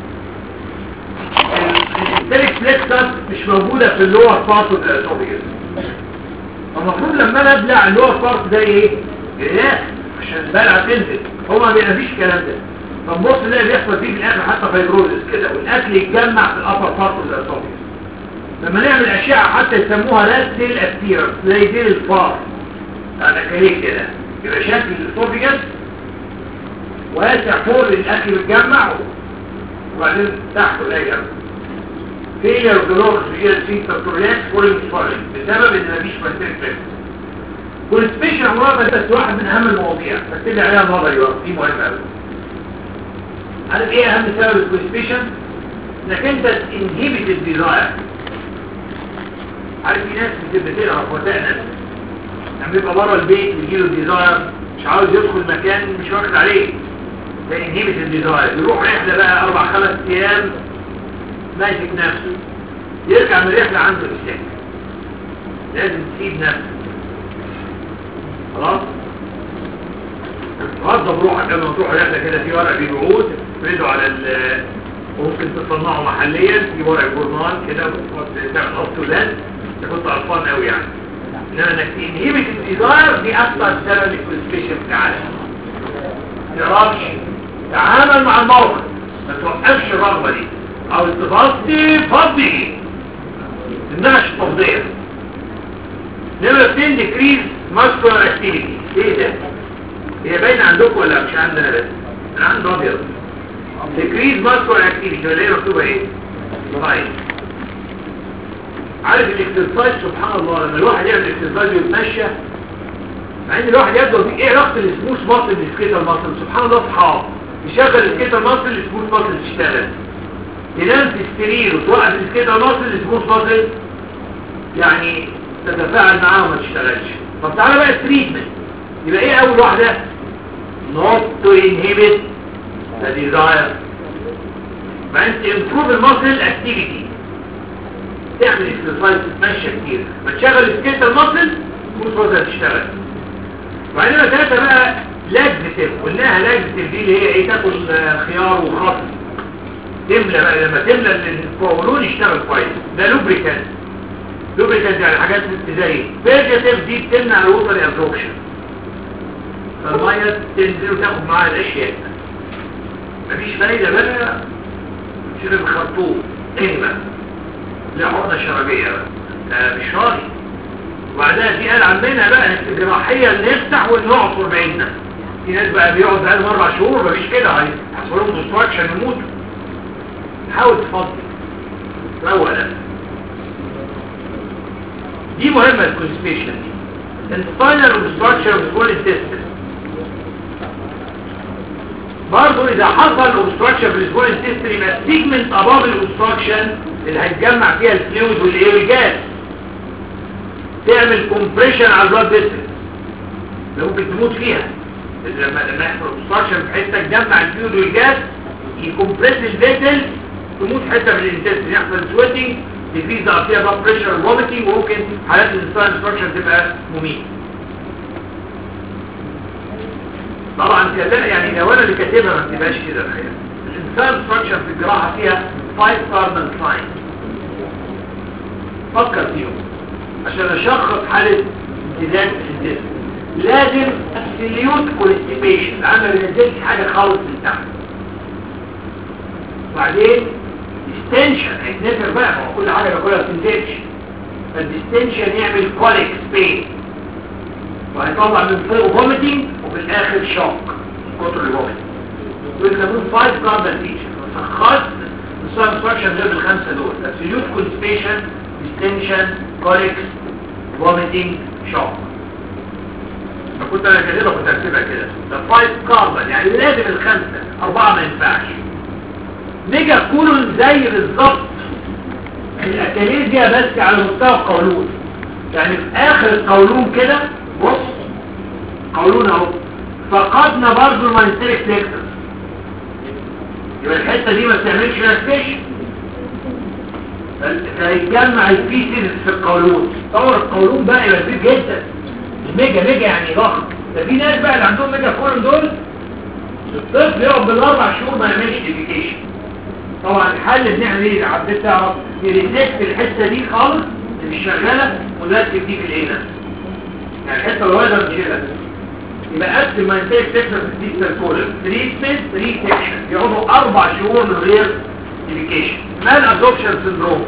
الستيريك فليكسس مش موجودة في اللور بارت اوف الاسوفيجس فالمفروض لما انا ابلع اللور بارت ده ايه؟ لا عشان البلعة تنزل هو ما بينفيش الكلام ده فنبص نلاقي بيحصل فيه في الاخر حتى فيبروزس كده والاكل يتجمع في الابر بارت اوف الاسوفيجس لما نعمل اشعة حتى يسموها لا سيل ابتيرنس زي ديل الفار انا كليه كده يبقى شكل الاسوفيجس واسع فوق الاكل بيتجمع وبعدين تحت الاجر failure of the lungs to hear sphincter to relax following swallowing بسبب ان مفيش بكتيريا والسبيشال عمرها بس واحد من اهم المواضيع فاكتب عليها نظري بقى دي مهمه قوي عارف ايه اهم سبب الكونسبيشن انك انت انهبت الديزاير عارف في ناس بتبقى تقرا وتاء نفس لما بيبقى بره البيت ويجيله الديزاير مش عاوز يدخل مكان مش واخد عليه ده انهبت الديزاير يروح رحله بقى اربع خمس ايام ماسك نفسه يرجع من الرحله عنده استهلاك لازم تسيب نفسك خلاص غضب روحك لما تروح رحله كده في ورق بيبيعوه تفرده على ال وممكن تصنعه محليا في ورق جورنال كده تعمل خط ولاد تحط اطفال قوي يعني انما انك تنهبت الديزاير دي اكثر سبب الكونسبيشن في العالم تقراش تعامل مع الموقف ما توقفش الرغبه دي او تفضي فضي تمنعش التفضيل نمرة 2 ديكريز ماسكولار اكتيفيتي ايه ده؟ هي باينه عندكم ولا مش عندنا بس؟ انا عندي ابيض ديكريز ماسكولار اكتيفيتي ولا هي مكتوبه ايه؟ طيب عارف الاكسرسايز سبحان الله لما الواحد يعمل اكسرسايز ويتمشى مع ان الواحد يبدو في ايه علاقه السموث ماسل بالسكيتر ماسل سبحان الله صحاب يشغل السكيتر ماسل السموث ماسل تشتغل تنام في السرير وتوقف السكيتر ماسل السموث ماسل يعني تتفاعل معاه وما تشتغلش طب تعالى بقى التريتمنت يبقى ايه اول واحدة not to inhibit the desire بعدين improve المسل activity تعمل exercise تتمشى كتير ما تشغل السكيتر المسل مش وزن تشتغل وبعدين ثلاثة بقى لاجزتيف قلناها لاجزتيف دي اللي هي ايه تاكل آه، خيار وخس تملى بقى لما تملى القولون يشتغل كويس ده لوبريكانت لوبريكانت يعني حاجات زي فيرجاتيف دي بتمنع الوتر ابزوربشن فالميه تنزل وتاخد معاها الاشياء مفيش فايدة بقى شرب خرطوم انما لا عقدة شرابية بقى ده مش راضي وبعدها في قال عندنا بقى الجراحية اللي نفتح ونعصر بعيننا في ناس بقى بيقعد بقالهم اربع شهور مفيش كده هيحصل لهم ديستراكشن يموتوا حاول تفضل روق ده دي مهمة الكونسبيشن دي الفاينل اوبستراكشن اوف سمول انتستين برضه اذا حصل اوبستراكشن في السمول انتستين يبقى سيجمنت اباف الاوبستراكشن اللي هيتجمع فيها الفلويد والايه والجاز تعمل كومبريشن على البلاد فيسل ممكن تموت فيها لما لما يحصل اوبستراكشن في حته تجمع الفلويد والجاز يكمبريس الفيسل تموت حته من الانتستين يحصل سويتنج تكريز فيها بلاد بريشر فوميتنج وممكن حالات الانسان اوبستراكشن تبقى مميت طبعا كده يعني لو انا اللي كاتبها ما تبقاش كده الحقيقه الانسان ستراكشر في الجراحه فيها 5 كاربون ساين فكر فيهم عشان اشخص حاله امتداد في الجسم لازم ابسوليوت كونستيبيشن انا ما بنزلش حاجه خالص من تحت وبعدين ديستنشن هيتنفر بقى ما هو كل حاجه باكلها ما بتنزلش فالديستنشن يعمل كوليك سبين وهيطلع من فوق فوميتنج وفي الاخر شوك كتر الفوميتنج ويسموه 5 كاربون تيشن خاص السبستراكشن غير بالخمسه دول ابسوليوت كونستيبيشن ديستنشن كوليكس فوميتنج شوك فكنت انا كاتبها كنت هكتبها كده ده 5 كاربون يعني لازم الخمسه اربعه ما ينفعش نيجا كولون زي بالظبط الاكاليزيا بس على مستوى القولون يعني في اخر القولون كده بص قولون اهو فقدنا برضو المانستيريك ليكتس يبقى الحته دي ما بتعملش ريلاكسيشن فيتجمع الفيسز في القولون طور القولون بقى يبقى كبير جدا الميجا ميجا يعني ضخم ده في ناس بقى اللي عندهم ميجا كولون دول الطفل يقعد بالاربع شهور ما يعملش ديفيكيشن طبعا الحل ان احنا ايه عديت تعرف نريتكت الحته دي خالص اللي مش شغاله ونركب دي في العينه يعني الحته اللي واقفه نشيلها يبقى قبل ما ينتهي تكسر في الديستال كولر تريتمنت ريتكشن يقعدوا اربع شهور من غير ديفيكيشن مال ابزوربشن سندروم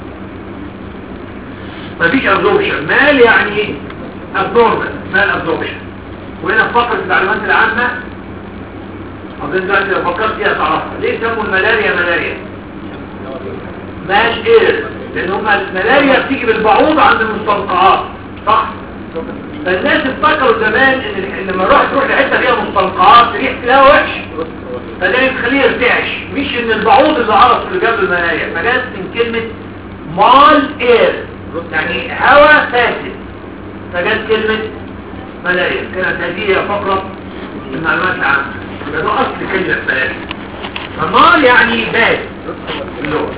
مفيش ابزوربشن مال يعني ابزوربشن مال ابزوربشن وهنا في فقره التعليمات العامه اظن دلوقتي لو فكرت فيها تعرفها ليه سموا الملاريا ملاريا ماش اير لان هم الملاريا بتيجي بالبعوض عند المستنقعات صح فالناس افتكروا زمان ان ال- لما الواحد تروح لحته فيها مستنقعات ريح تلاقيها وحش فده يخليه يرتعش مش ان البعوض اللي عرف اللي جاب الملاريا فجت من كلمه مال اير يعني هواء فاسد فجت كلمه ملاريا كانت هذه هي فقره المعلومات العامه يبقى ده اصل كلمه ملاريا فمال يعني باد اللغه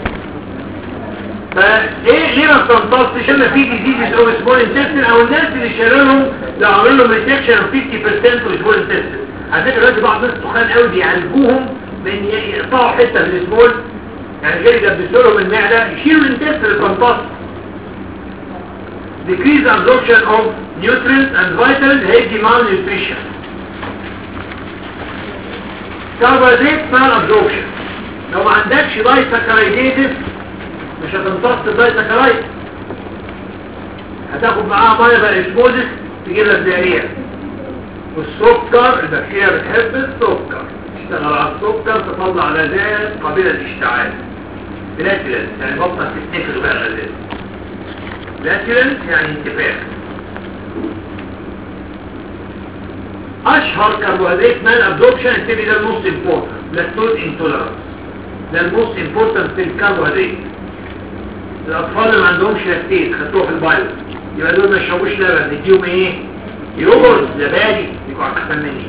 فايه ليه ما بتنتصش الا في ديزيز او سمول انتستين او الناس اللي شالوا لو عملوا لهم ريسكشن 50% سمول انتستين على فكره دلوقتي بعض الناس تخان قوي بيعالجوهم بان يقطعوا حته من السمول يعني غير يدبسوا لهم المعده يشيلوا الانتستين اللي بتنتص decrease absorption of nutrients and vitamins هيدي malnutrition carbohydrate malabsorption لو ما عندكش دايساكرايديتس مش هتمتص الدايساكرايد هتاخد معاها ميه بقى اسموزس تجيب لك دياريه والسكر البكتيريا بتحب السكر تشتغل على السكر تطلع غازات قابلة للاشتعال بلاتيلنس يعني بطل تفتكر بقى غازات بلاتيلنس يعني انتفاخ اشهر كربوهيدرات مان ابزوربشن التبي ده الموست امبورتنت لاكتوز انتولرانس ده الموست امبورتنت في الكربوهيدرات الاطفال اللي ما عندهمش لاكتيز خدوه في البايو يبقى دول ما يشربوش لبن نديهم ايه يوجرت زبادي يكون احسن مني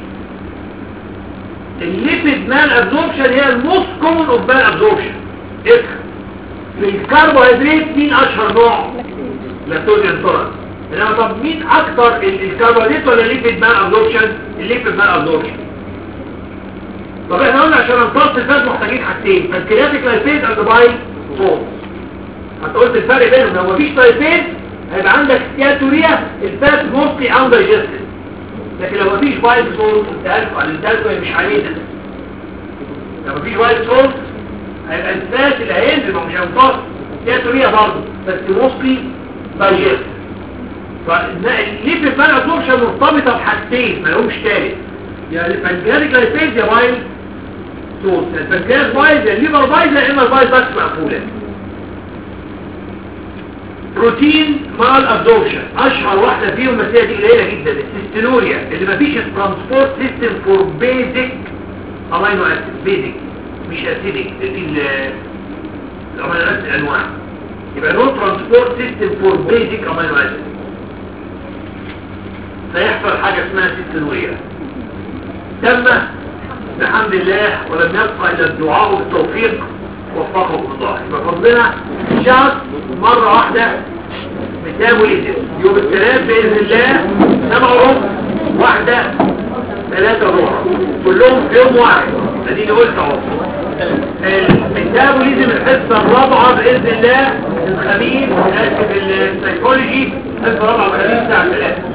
الليبيد مان ابزوربشن هي الموست كومن اوف مان ابزوربشن افهم في الكربوهيدرات مين اشهر نوع لاكتوز انتولرانس انما طب مين اكتر ال- الكربوهيدرات ولا الليبيد مان ابزوربشن الليبيد مان ابزوربشن طب احنا قلنا عشان نمتص الفات محتاجين حاجتين بنكرياتيك لايبيز اند باي صوت انت قلت الفرق بينهم لو مفيش لايبيز هيبقى عندك ستياتوريا الفات موستلي اندايجستد لكن لو مفيش بايل صوت التالف على التالف هي مش علينا لو مفيش بايل صوت هيبقى الفات اللي هينزل ما مش هيمتص ستياتوريا برضه بس موستلي دايجست فالليف الفرق ابزوربشن مرتبطه بحاجتين ما لهمش تالت يا البنكرياتيك لايبيز يا بايل صوت البنكرياس بايظ يا الليفر بايظ يا اما البايظ بس مقفوله بروتين مع الابزوربشن اشهر واحده فيهم بس هي دي قليله جدا السيستينوريا اللي مفيش ترانسبورت سيستم فور بيزك امينو اسيد بيزك مش اسيدك دي ال- الامينو اسيد انواع يبقى نو ترانسبورت سيستم فور بيزك امينو اسيد فيحصل حاجه اسمها سيستينوريا تم بحمد الله ولم يبقى الا الدعاء بالتوفيق وفقه الله يبقى فضلنا شهر مرة واحدة ميتابوليزم يوم الثلاث بإذن الله سبعة وربع واحدة ثلاثة وربع كلهم في يوم واحد اديني قلت اهو الميتابوليزم الحصة الرابعة بإذن الله الخميس اسف السيكولوجي الحصة الرابعة والخميس الساعة 3